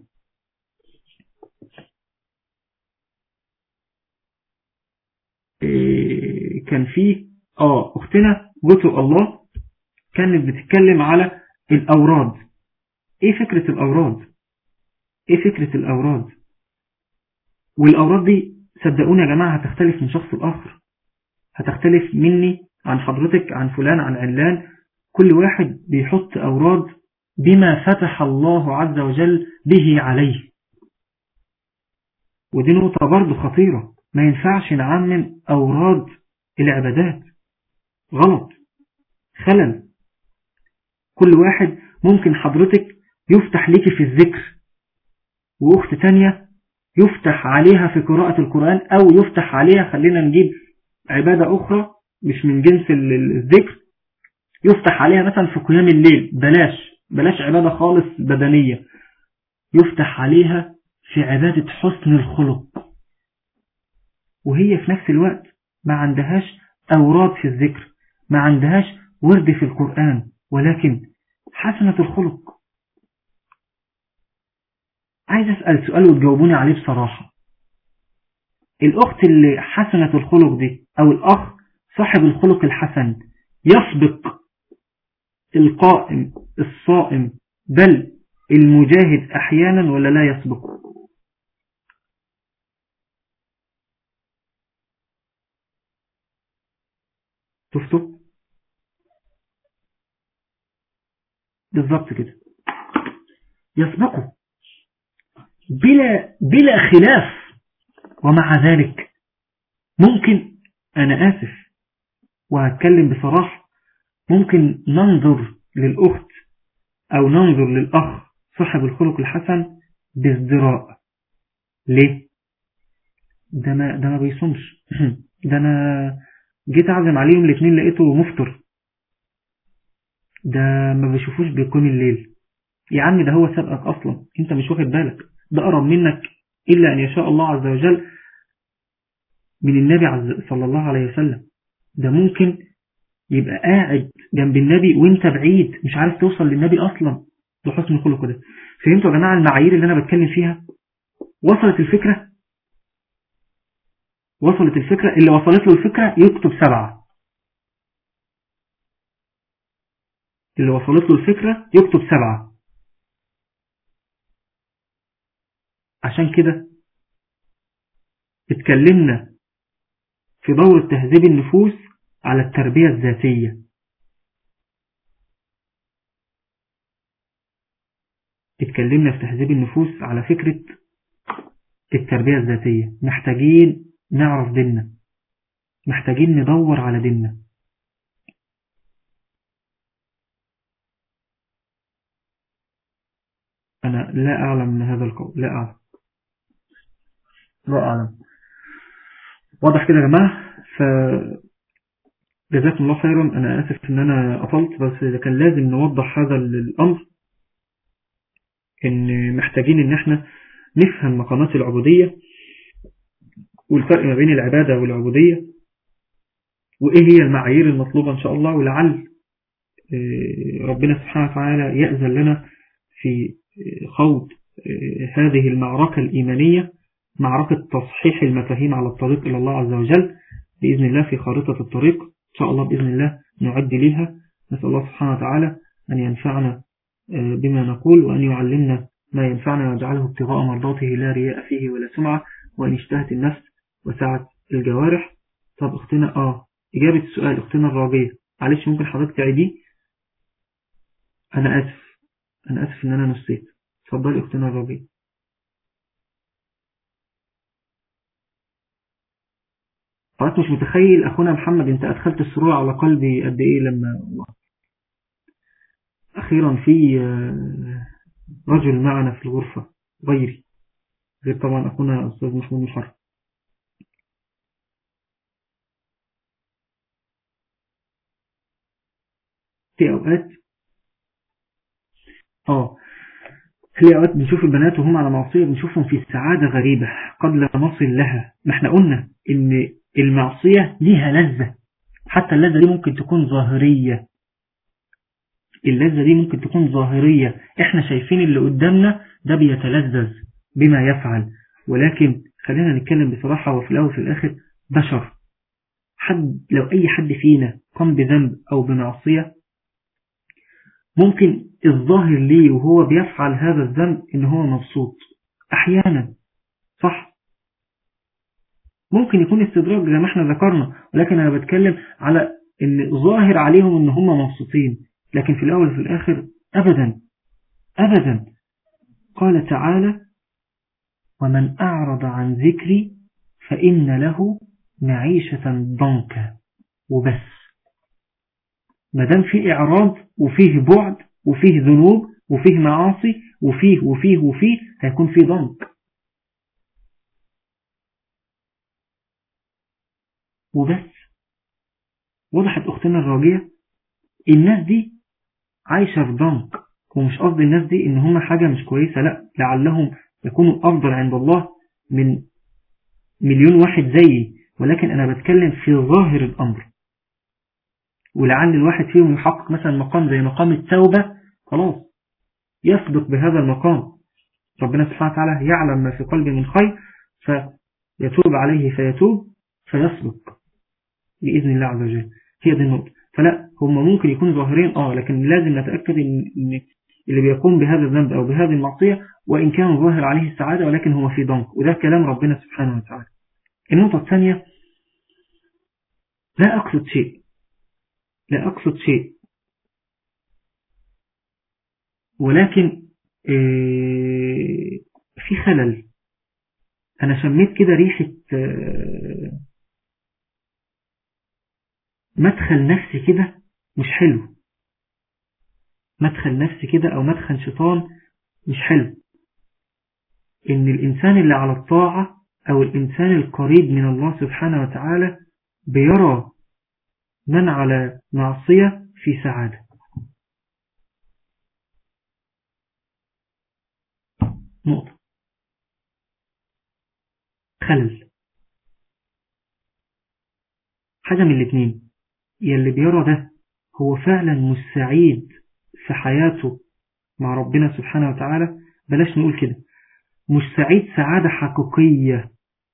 S4: إيه كان في آه أختنا جزء الله كانت بتتكلم على الأوراد إيه فكرة الأوراد إيه فكرة الأوراد والأوراد دي صدقوني يا جماعة هتختلف من شخص لآخر هتختلف مني عن حضرتك عن فلان عن علان كل واحد بيحط أوراد بما فتح الله عز وجل به عليه ودي نقطة برضه خطيرة ما ينفعش نعمم أوراد العبادات غلط خلل كل واحد ممكن حضرتك يفتح ليكي في الذكر وأخت تانية يفتح عليها في قراءة القرآن أو يفتح عليها خلينا نجيب عبادة أخرى مش من جنس الذكر يفتح عليها مثلا في قيام الليل بلاش بلاش عبادة خالص بدنية يفتح عليها في عبادة حسن الخلق وهي في نفس الوقت ما عندهاش أوراد في الذكر ما عندهاش ورد في القرآن ولكن حسنة الخلق عايز أسأل سؤال وتجاوبوني عليه بصراحة الأخت اللي حسنة الخلق دي أو الأخ صاحب الخلق الحسن يسبق القائم الصائم بل المجاهد أحيانا ولا لا يسبق شفتوا بالضبط كده يسبقه بلا بلا خلاف ومع ذلك ممكن أنا آسف وهتكلم بصراحة ممكن ننظر للأخت أو ننظر للأخ صاحب الخلق الحسن بازدراء ليه؟ ده ما, ده ما بيصومش ده أنا جيت أعزم عليهم الاثنين لقيته مفطر ده ما بيشوفوش بيقوم الليل يا عم ده هو سبقك أصلا انت مش واخد بالك ده أقرب منك إلا أن يشاء الله عز وجل من النبي صلى الله عليه وسلم ده ممكن يبقى قاعد جنب النبي وانت بعيد مش عارف توصل للنبي اصلا ده حسن خلقه ده فهمتوا يا جماعة المعايير اللي انا بتكلم فيها وصلت الفكرة وصلت الفكرة اللي وصلت له الفكرة يكتب سبعة اللي وصلت له الفكرة يكتب سبعة عشان كده اتكلمنا في دورة تهذيب النفوس على التربية الذاتية اتكلمنا في تهذيب النفوس على فكرة التربية الذاتية محتاجين نعرف ديننا محتاجين ندور على ديننا أنا لا أعلم من هذا القول لا أعلم لا أعلم واضح كده يا جماعة ف جزاكم الله خيرا أنا آسف إن أنا أطلت بس كان لازم نوضح هذا الأمر إن محتاجين إن إحنا نفهم مقامات العبودية والفرق ما بين العبادة والعبودية وإيه هي المعايير المطلوبة إن شاء الله ولعل ربنا سبحانه وتعالى يأذن لنا في خوض هذه المعركة الإيمانية معركة تصحيح المفاهيم على الطريق إلى الله عز وجل بإذن الله في خارطة الطريق إن شاء الله بإذن الله نعد لها نسأل الله سبحانه وتعالى أن ينفعنا بما نقول وأن يعلمنا ما ينفعنا ويجعله ابتغاء مرضاته لا رياء فيه ولا سمعة وأن اشتهت النفس وسعت الجوارح طب اختنا آه إجابة السؤال اختنا الراجية معلش ممكن حضرتك تعيديه أنا آسف أنا آسف إن أنا نسيت اتفضلي اختنا الراجية حضرتك مش متخيل أخونا محمد أنت أدخلت السرور على قلبي قد إيه لما أخيرا في رجل معنا في الغرفة غيري غير طبعا أخونا أستاذ محمود محرم في أوقات آه في أوقات بنشوف البنات وهم على معصية بنشوفهم في سعادة غريبة قد لا نصل لها ما احنا قلنا إن المعصية ليها لذة حتى اللذة دي ممكن تكون ظاهرية اللذة دي ممكن تكون ظاهرية احنا شايفين اللي قدامنا ده بيتلذذ بما يفعل ولكن خلينا نتكلم بصراحة وفي الأول وفي الآخر بشر حد لو أي حد فينا قام بذنب أو بمعصية ممكن الظاهر ليه وهو بيفعل هذا الذنب إن هو مبسوط أحيانا صح ممكن يكون استدراج زي ما احنا ذكرنا ولكن أنا بتكلم على إن ظاهر عليهم إن هم مبسوطين لكن في الأول وفي الآخر أبدا أبدا قال تعالى ومن أعرض عن ذكري فإن له معيشة ضنكا وبس مدام في إعراض وفيه بعد وفيه ذنوب وفيه معاصي وفيه وفيه وفيه هيكون فيه ضنك وبس وضحت أختنا الراجية الناس دي عايشة في ضنك ومش قصد الناس دي ان هم حاجة مش كويسة لا لعلهم يكونوا أفضل عند الله من مليون واحد زيي ولكن أنا بتكلم في ظاهر الأمر ولعل الواحد فيهم يحقق مثلا مقام زي مقام التوبة خلاص يسبق بهذا المقام ربنا سبحانه وتعالى يعلم ما في قلبه من خير فيتوب عليه فيتوب فيسبق بإذن الله عز وجل هي دي النقطة فلا هم ممكن يكونوا ظاهرين اه لكن لازم نتأكد ان اللي بيقوم بهذا الذنب او بهذه المعصية وان كان ظاهر عليه السعادة ولكن هو في ضنك وده كلام ربنا سبحانه وتعالى النقطة الثانية لا أقصد شيء لا أقصد شيء ولكن في خلل أنا شميت كده ريحة مدخل نفسي كده مش حلو مدخل نفسي كده أو مدخل شيطان مش حلو إن الإنسان اللي على الطاعة أو الإنسان القريب من الله سبحانه وتعالى بيرى من على معصية في سعادة نقطة خلل حاجة من الاثنين يلي بيرى ده هو فعلا مش سعيد في حياته مع ربنا سبحانه وتعالى بلاش نقول كده مش سعيد سعادة حقيقية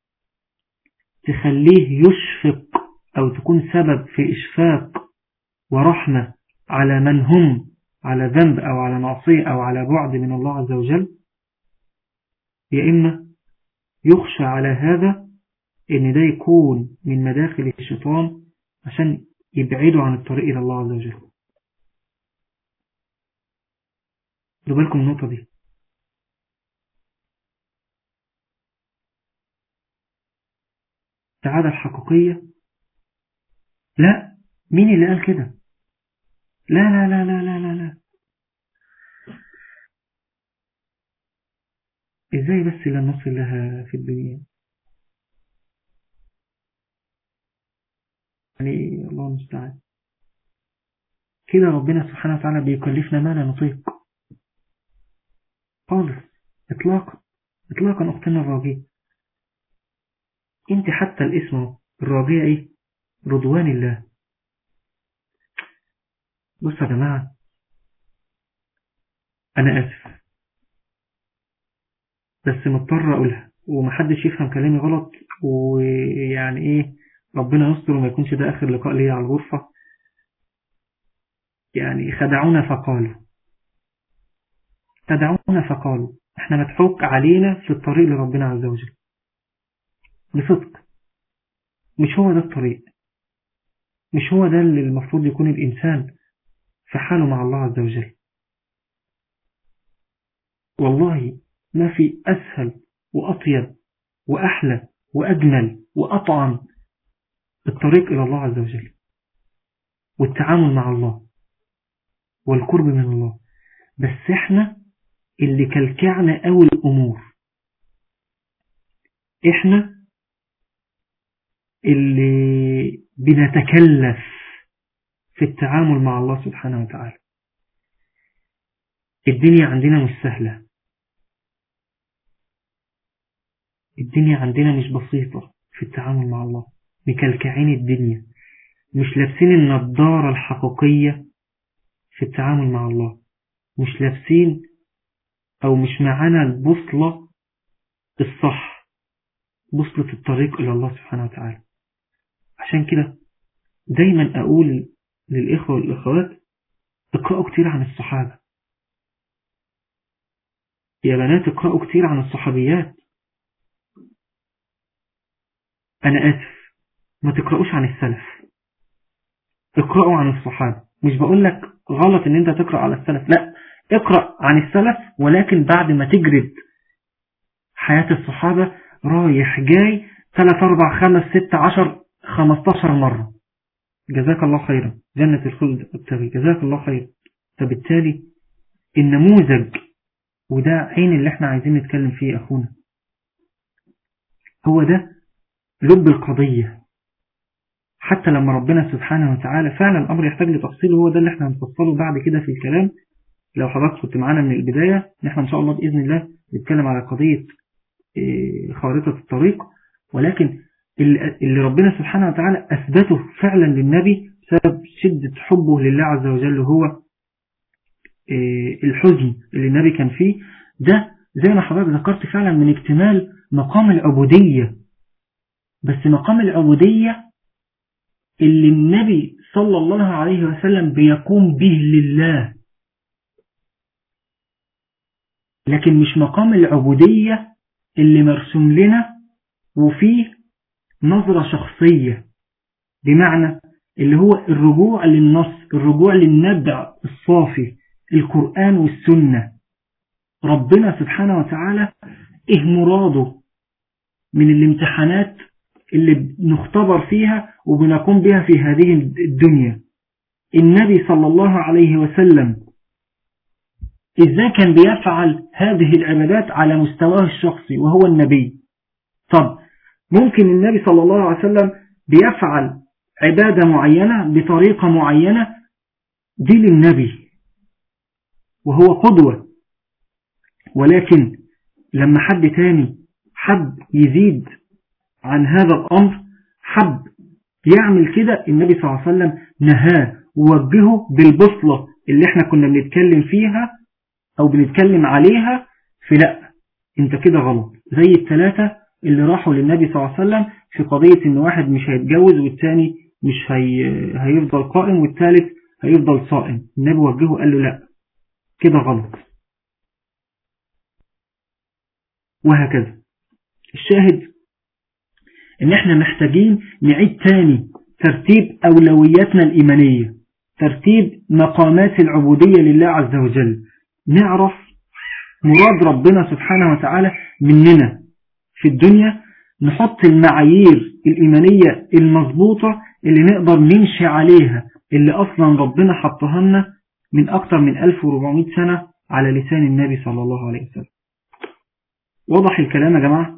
S4: تخليه يشفق أو تكون سبب في إشفاق ورحمة على من هم على ذنب أو على معصية أو على بعد من الله عز وجل يا إما يخشى على هذا إن ده يكون من مداخل الشيطان عشان يبعدوا عن الطريق إلى الله عز وجل دو بالكم النقطة دي السعادة الحقيقية لا مين اللي قال كده لا لا لا لا لا لا لا ازاي بس لا نصل لها في الدنيا يعني الله المستعان كده ربنا سبحانه وتعالى بيكلفنا ما لا نطيق خالص اطلاقا اطلاقا اختنا الراجية انت حتى الاسم الراجية ايه رضوان الله بص يا جماعة انا اسف بس مضطر اقولها ومحدش يفهم كلامي غلط ويعني ايه ربنا يستر وما يكونش ده اخر لقاء ليا على الغرفة يعني خدعونا فقالوا خدعونا فقالوا احنا مضحوك علينا في الطريق لربنا عز وجل بصدق مش هو ده الطريق مش هو ده اللي المفروض يكون الإنسان في حاله مع الله عز وجل والله ما في أسهل وأطيب وأحلى وأجمل وأطعم الطريق إلى الله عز وجل والتعامل مع الله والقرب من الله بس احنا اللي كلكعنا أول الأمور احنا اللي بنتكلف في التعامل مع الله سبحانه وتعالى الدنيا عندنا مش سهلة الدنيا عندنا مش بسيطة في التعامل مع الله مكلكعين الدنيا مش لابسين النظارة الحقيقية في التعامل مع الله مش لابسين أو مش معانا البصلة الصح بصلة الطريق إلى الله سبحانه وتعالى عشان كده دايما أقول للإخوة والإخوات اقرأوا كتير عن الصحابة يا بنات اقرأوا كتير عن الصحابيات أنا آسف ما تقرأوش عن السلف اقرأوا عن الصحابة مش بقول لك غلط ان انت تقرأ على السلف لا اقرأ عن السلف ولكن بعد ما تجرد حياة الصحابة رايح جاي 3 4 5 6 10 15 مرة جزاك الله خيرا جنة الخلد ابتغي جزاك الله خيرا فبالتالي النموذج وده عين اللي احنا عايزين نتكلم فيه اخونا هو ده لب القضية حتى لما ربنا سبحانه وتعالى فعلا الأمر يحتاج لتفصيل هو ده اللي احنا هنفصله بعد كده في الكلام لو حضرتك كنت معانا من البداية نحن إن شاء الله بإذن الله نتكلم على قضية خارطة الطريق ولكن اللي ربنا سبحانه وتعالى أثبته فعلا للنبي بسبب شدة حبه لله عز وجل هو الحزن اللي النبي كان فيه ده زي ما حضرتك ذكرت فعلا من اكتمال مقام العبودية بس مقام العبودية اللي النبي صلى الله عليه وسلم بيقوم به لله لكن مش مقام العبودية اللي مرسوم لنا وفيه نظرة شخصية بمعنى اللي هو الرجوع للنص الرجوع للنبع الصافي القرآن والسنة ربنا سبحانه وتعالى ايه مراده من الامتحانات اللي بنختبر فيها وبنقوم بها في هذه الدنيا النبي صلى الله عليه وسلم ازاي كان بيفعل هذه العبادات على مستواه الشخصي وهو النبي طب ممكن النبي صلى الله عليه وسلم بيفعل عبادة معينة بطريقة معينة دي للنبي وهو قدوة ولكن لما حد تاني حب يزيد عن هذا الأمر حب يعمل كده النبي صلى الله عليه وسلم نهاه ووجهه بالبصلة اللي احنا كنا بنتكلم فيها او بنتكلم عليها في لا انت كده غلط زي الثلاثة اللي راحوا للنبي صلى الله عليه وسلم في قضية ان واحد مش هيتجوز والتاني مش هي... هيفضل قائم والثالث هيفضل صائم النبي وجهه قال له لا كده غلط وهكذا الشاهد ان احنا محتاجين نعيد تاني ترتيب اولوياتنا الايمانية ترتيب مقامات العبودية لله عز وجل نعرف مراد ربنا سبحانه وتعالى مننا في الدنيا نحط المعايير الإيمانية المضبوطة اللي نقدر نمشي عليها اللي أصلا ربنا حطها لنا من أكثر من 1400 سنة على لسان النبي صلى الله عليه وسلم وضح الكلام يا جماعة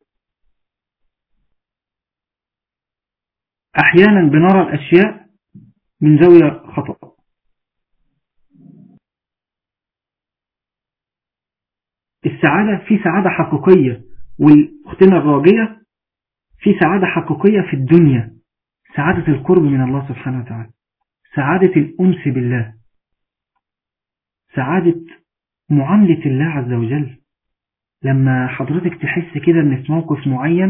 S4: أحيانا بنرى الأشياء من زاوية خطأ السعادة في سعادة حقيقية والأختنا الراجية في سعادة حقيقية في الدنيا سعادة القرب من الله سبحانه وتعالى سعادة الأنس بالله سعادة معاملة الله عز وجل لما حضرتك تحس كده ان في موقف معين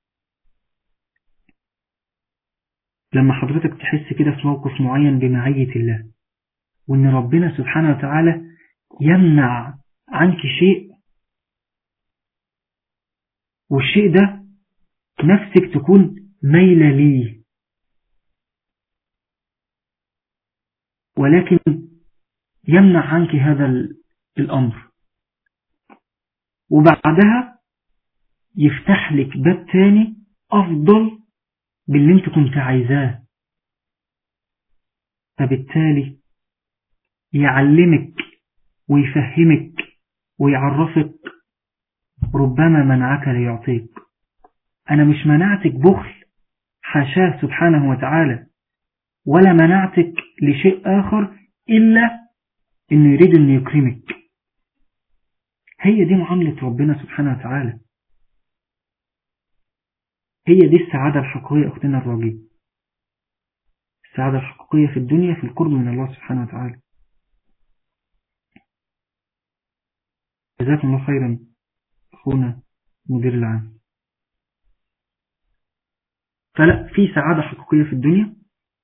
S4: لما حضرتك تحس كده في موقف معين بمعية الله وان ربنا سبحانه وتعالى يمنع عنك شيء والشيء ده نفسك تكون ميلة ليه ولكن يمنع عنك هذا الأمر وبعدها يفتح لك باب تاني أفضل باللي انت كنت عايزاه فبالتالي يعلمك ويفهمك ويعرفك ربما منعك ليعطيك أنا مش منعتك بخل حاشاه سبحانه وتعالى ولا منعتك لشيء آخر إلا إنه يريد أن يكرمك هي دي معاملة ربنا سبحانه وتعالى هي دي السعادة الحقيقية أختنا الراجية السعادة الحقيقية في الدنيا في القرب من الله سبحانه وتعالى جزاكم الله خيرا أخونا مدير العام فلا في سعادة حقيقية في الدنيا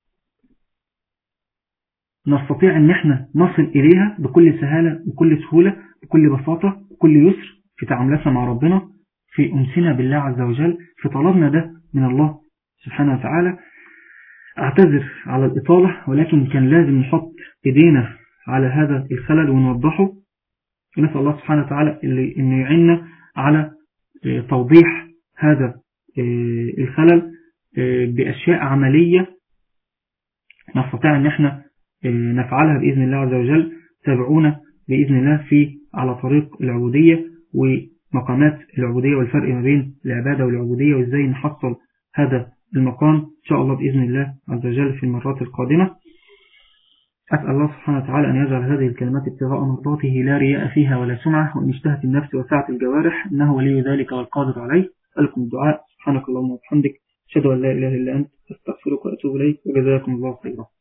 S4: نستطيع ان احنا نصل اليها بكل سهالة بكل سهولة بكل بساطة بكل يسر في تعاملاتنا مع ربنا في أنسنا بالله عز وجل في طلبنا ده من الله سبحانه وتعالى اعتذر على الإطالة ولكن كان لازم نحط ايدينا على هذا الخلل ونوضحه ونسأل الله سبحانه وتعالى اللي انه يعيننا على توضيح هذا الخلل بأشياء عملية نستطيع ان احنا نفعلها بإذن الله عز وجل تابعونا بإذن الله في على طريق العبودية ومقامات العبودية والفرق ما بين العبادة والعبودية وإزاي نحصل هذا المقام إن شاء الله بإذن الله عز وجل في المرات القادمة أسأل الله سبحانه وتعالى أن يجعل هذه الكلمات ابتغاء مرضاته لا رياء فيها ولا سمعة وإن اشتهت النفس وسعت الجوارح إنه ولي ذلك والقادر عليه أسألكم الدعاء سبحانك اللهم وبحمدك أشهد أن لا إله إلا أنت أستغفرك وأتوب إليك وجزاكم الله خيرا